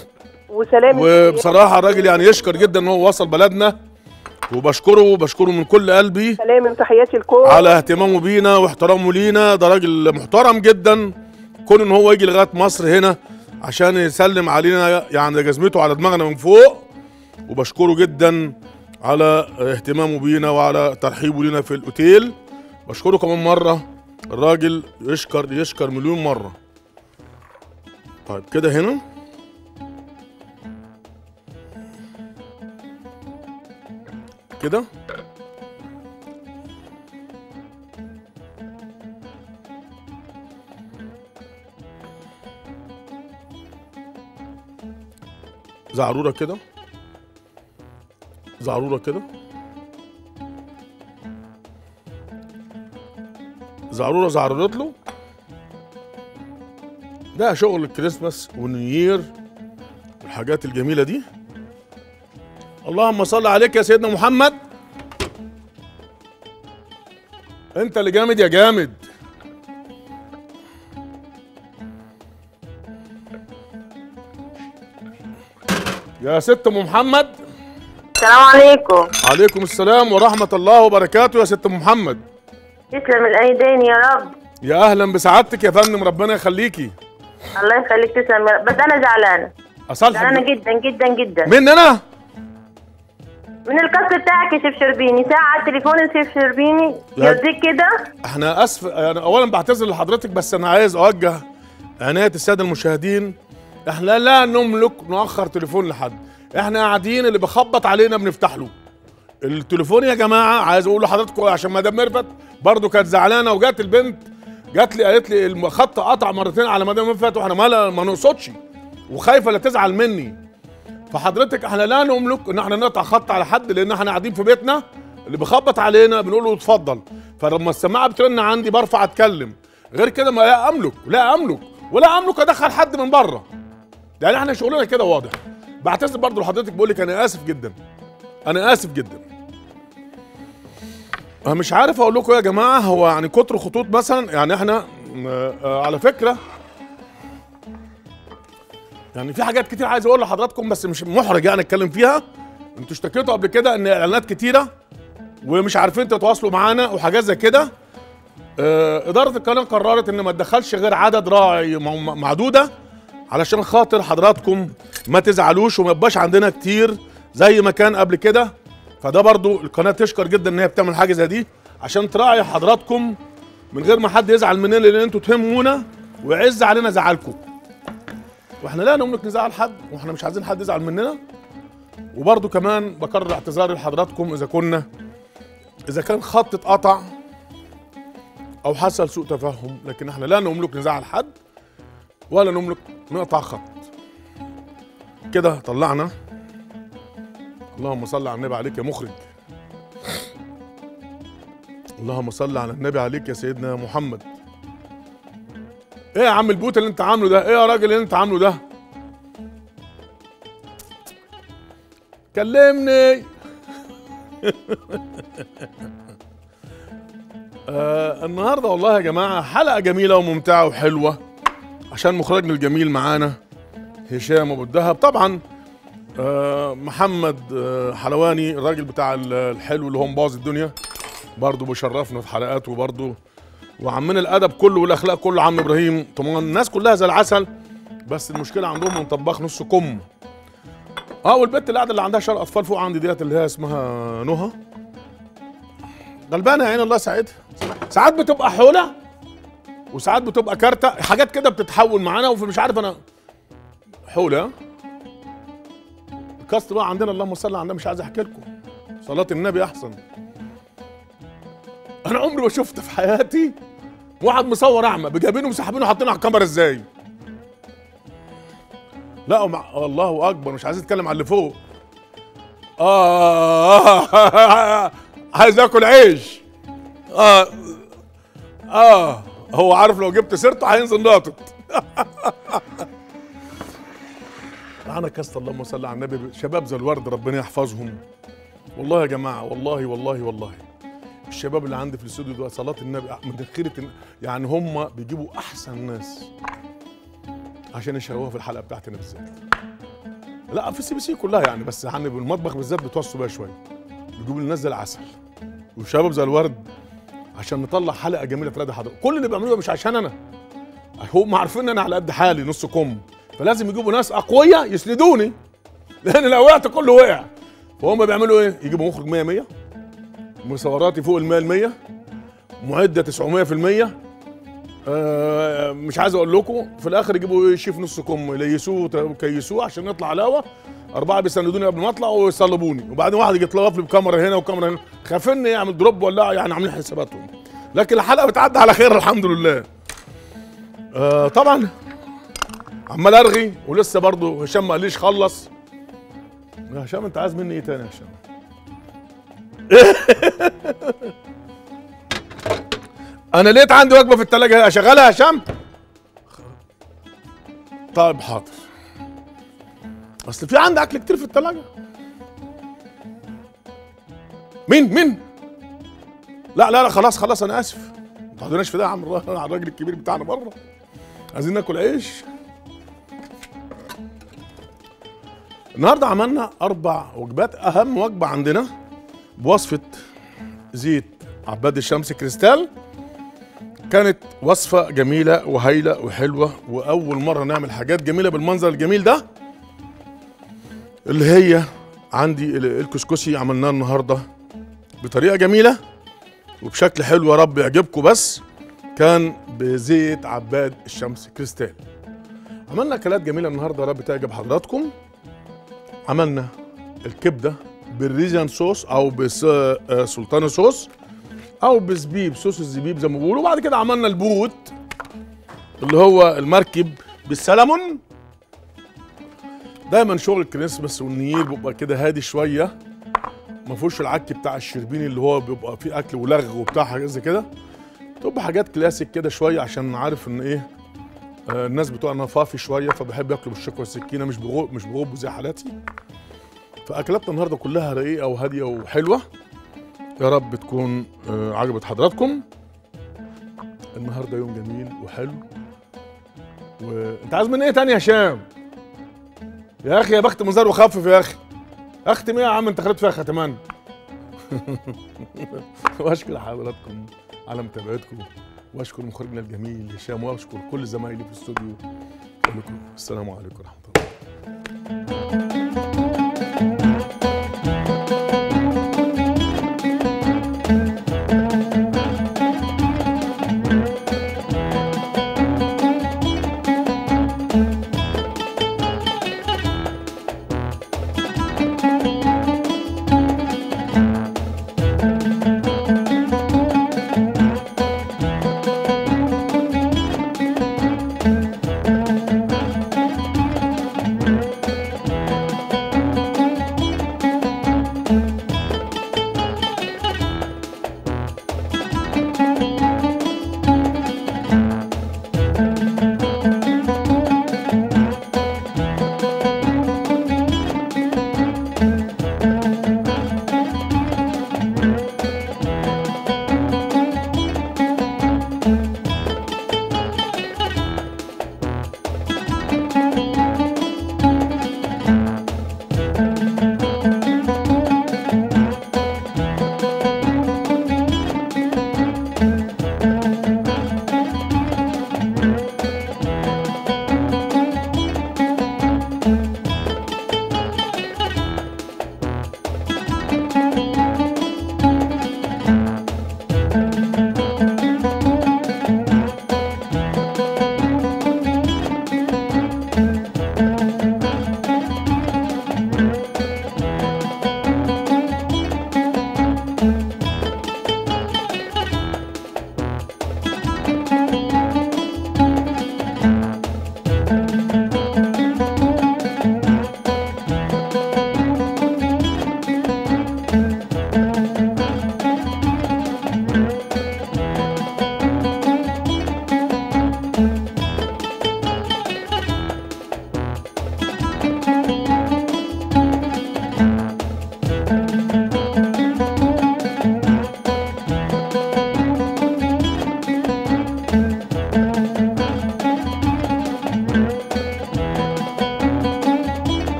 وسلام وبصراحه الراجل يعني يشكر جدا ان هو وصل بلدنا وبشكره وبشكره من كل قلبي سلام وتحياتي لكم على اهتمامه بينا واحترامه لينا ده راجل محترم جدا كون ان هو يجي لغايه مصر هنا عشان يسلم علينا يعني جزمته على دماغنا من فوق وبشكره جدا على اهتمامه بينا وعلى ترحيبه لينا في الاوتيل بشكره كمان مره الراجل يشكر يشكر مليون مره طيب كده هنا كده زعروره كده زعروره كده زعروره زعررت له ده شغل الكريسماس والنيير والحاجات الجميله دي اللهم صل عليك يا سيدنا محمد انت اللي جامد يا جامد يا ست ام محمد السلام عليكم عليكم السلام ورحمة الله وبركاته يا ست ام محمد تسلم الايدين يا رب يا اهلا بسعادتك يا فندم ربنا يخليكي الله يخليك تسلم يا رب. بس انا زعلانه اصالحك زعلانه جدا جدا جدا من انا من الكاست بتاعك يا شيف شربيني ساعة على التليفون يا شيف شربيني لا. يرضيك كده احنا اسف يعني اولا بعتذر لحضرتك بس انا عايز اوجه عناية السادة المشاهدين احنا لا نملك نؤخر تليفون لحد احنا قاعدين اللي بخبط علينا بنفتح له التليفون يا جماعه عايز اقول لحضراتكم عشان مدام ميرفت برضو كانت زعلانه وجات البنت جات لي قالت لي الخط قطع مرتين على مدام ميرفت واحنا ما ما نقصدش وخايفه لا تزعل مني فحضرتك احنا لا نملك ان احنا نقطع خط على حد لان احنا قاعدين في بيتنا اللي بيخبط علينا بنقول له اتفضل فلما السماعه بترن عندي برفع اتكلم غير كده ما لا املك لا املك ولا املك ادخل حد من بره يعني احنا شغلنا كده واضح بعتذر برضه لحضرتك بقول لك انا اسف جدا انا اسف جدا أنا مش عارف اقول لكم يا جماعه هو يعني كتر خطوط مثلا يعني احنا آه، آه، على فكره يعني في حاجات كتير عايز اقول لحضراتكم بس مش محرج يعني اتكلم فيها انتوا اشتكيتوا قبل كده ان اعلانات كتيره ومش عارفين تتواصلوا معانا وحاجات زي كده آه، اداره القناه قررت ان ما تدخلش غير عدد راعي م- معدوده علشان خاطر حضراتكم ما تزعلوش وما يبقاش عندنا كتير زي ما كان قبل كده فده برضو القناه تشكر جدا ان هي بتعمل حاجه زي دي عشان تراعي حضراتكم من غير ما حد يزعل مننا لان انتوا تهمونا ويعز علينا زعلكم واحنا لا نملك نزعل حد واحنا مش عايزين حد يزعل مننا وبرضو كمان بكرر اعتذاري لحضراتكم اذا كنا اذا كان خط اتقطع او حصل سوء تفهم لكن احنا لا نملك نزعل حد ولا نملك نقطع خط كده طلعنا اللهم صل على النبي عليك يا مخرج اللهم صل على النبي عليك يا سيدنا محمد ايه يا عم البوت اللي انت عامله ده ايه يا راجل اللي انت عامله ده كلمني آه النهارده والله يا جماعه حلقه جميله وممتعه وحلوه عشان مخرجنا الجميل معانا هشام ابو الدهب طبعا آه محمد آه حلواني الراجل بتاع ال- الحلو اللي هو مبوظ الدنيا برضه بيشرفنا في حلقاته برضه وعمنا الادب كله والاخلاق كله عم ابراهيم طبعا الناس كلها زي العسل بس المشكله عندهم من طباخ نص كم اه والبنت اللي قاعده اللي عندها شر اطفال فوق عندي ديت اللي هي اسمها نهى غلبانه يا عين الله يساعدها ساعات بتبقى حوله وساعات بتبقى كارته حاجات كده بتتحول معانا ومش عارف انا حوله ها؟ الكاست بقى عندنا اللهم صل على النبي مش عايز احكي لكم صلاه النبي احسن انا عمري ما شفت في حياتي واحد مصور اعمى بجايبينه وسحبينه وحاطينه على الكاميرا ازاي لا ومع... الله اكبر مش عايز اتكلم على اللي فوق اه عايز اكل عيش اه اه هو عارف لو جبت سيرته هينزل ناطط انا كست اللهم صل على النبي شباب زي الورد ربنا يحفظهم والله يا جماعه والله والله والله الشباب اللي عندي في الاستوديو ده صلاه النبي من خيره يعني هم بيجيبوا احسن ناس عشان يشوهوا في الحلقه بتاعتنا بالذات لا في السي بي سي كلها يعني بس يعني بالمطبخ بالذات بتوصوا بيها شويه بيجيبوا لنا زي العسل والشباب زي الورد عشان نطلع حلقه جميله تراضي حضرتك كل اللي بيعملوه ده مش عشان انا هم عارفين ان انا على قد حالي نص كم فلازم يجيبوا ناس اقوياء يسندوني لان لو وقعت كله وقع فهم بيعملوا ايه يجيبوا مخرج 100 100 مصوراتي فوق ال 100 100 معده 900% آه مش عايز اقول لكم في الاخر يجيبوا ايه شيف نص كم يليسوه وكيسوه عشان نطلع على الهوا اربعه بيسندوني قبل ما اطلع ويصلبوني وبعدين واحد يجي يطلب لي بكاميرا هنا وكاميرا هنا خافني يعمل دروب ولا يعني عاملين حساباتهم لكن الحلقه بتعدي على خير الحمد لله آه طبعا عمال ارغي ولسه برضه هشام ما قاليش خلص يا هشام انت عايز مني ايه تاني يا هشام انا لقيت عندي وجبه في الثلاجه اشغلها يا هشام طيب حاضر اصل في عندي اكل كتير في الثلاجه مين مين لا لا لا خلاص خلاص انا اسف ما تاخدوناش في ده يا عم الراجل على الراجل الكبير بتاعنا بره عايزين ناكل عيش النهارده عملنا اربع وجبات اهم وجبه عندنا بوصفه زيت عباد الشمس كريستال كانت وصفة جميلة وهايلة وحلوة وأول مرة نعمل حاجات جميلة بالمنظر الجميل ده اللي هي عندي ال- الكسكسي عملناه النهاردة بطريقة جميلة وبشكل حلو يا رب يعجبكم بس كان بزيت عباد الشمس كريستال عملنا اكلات جميله النهارده يا رب تعجب حضراتكم عملنا الكبده بالريزان صوص او بسلطان صوص او بزبيب صوص الزبيب زي ما بيقولوا وبعد كده عملنا البوت اللي هو المركب بالسلمون دايما شغل الكريسماس والنيل بيبقى كده هادي شويه ما فيهوش العك بتاع الشربيني اللي هو بيبقى فيه اكل ولغ وبتاع حاجات زي كده تبقى حاجات كلاسيك كده شويه عشان عارف ان ايه آه الناس بتوعنا فافي شويه فبحب ياكلوا بالشوكه والسكينه مش بغو مش بغوب زي حالاتي فاكلاتنا النهارده كلها رقيقه وهاديه وحلوه يا رب تكون آه عجبت حضراتكم النهارده يوم جميل وحلو وانت عايز مني ايه تاني يا هشام يا اخي يا بخت مزار وخفف يا اخي اختم ايه يا عم انت خليت فيها ختمان واشكر حضراتكم على متابعتكم واشكر مخرجنا الجميل هشام واشكر كل زمايلي في الاستوديو اقول لكم السلام عليكم ورحمه الله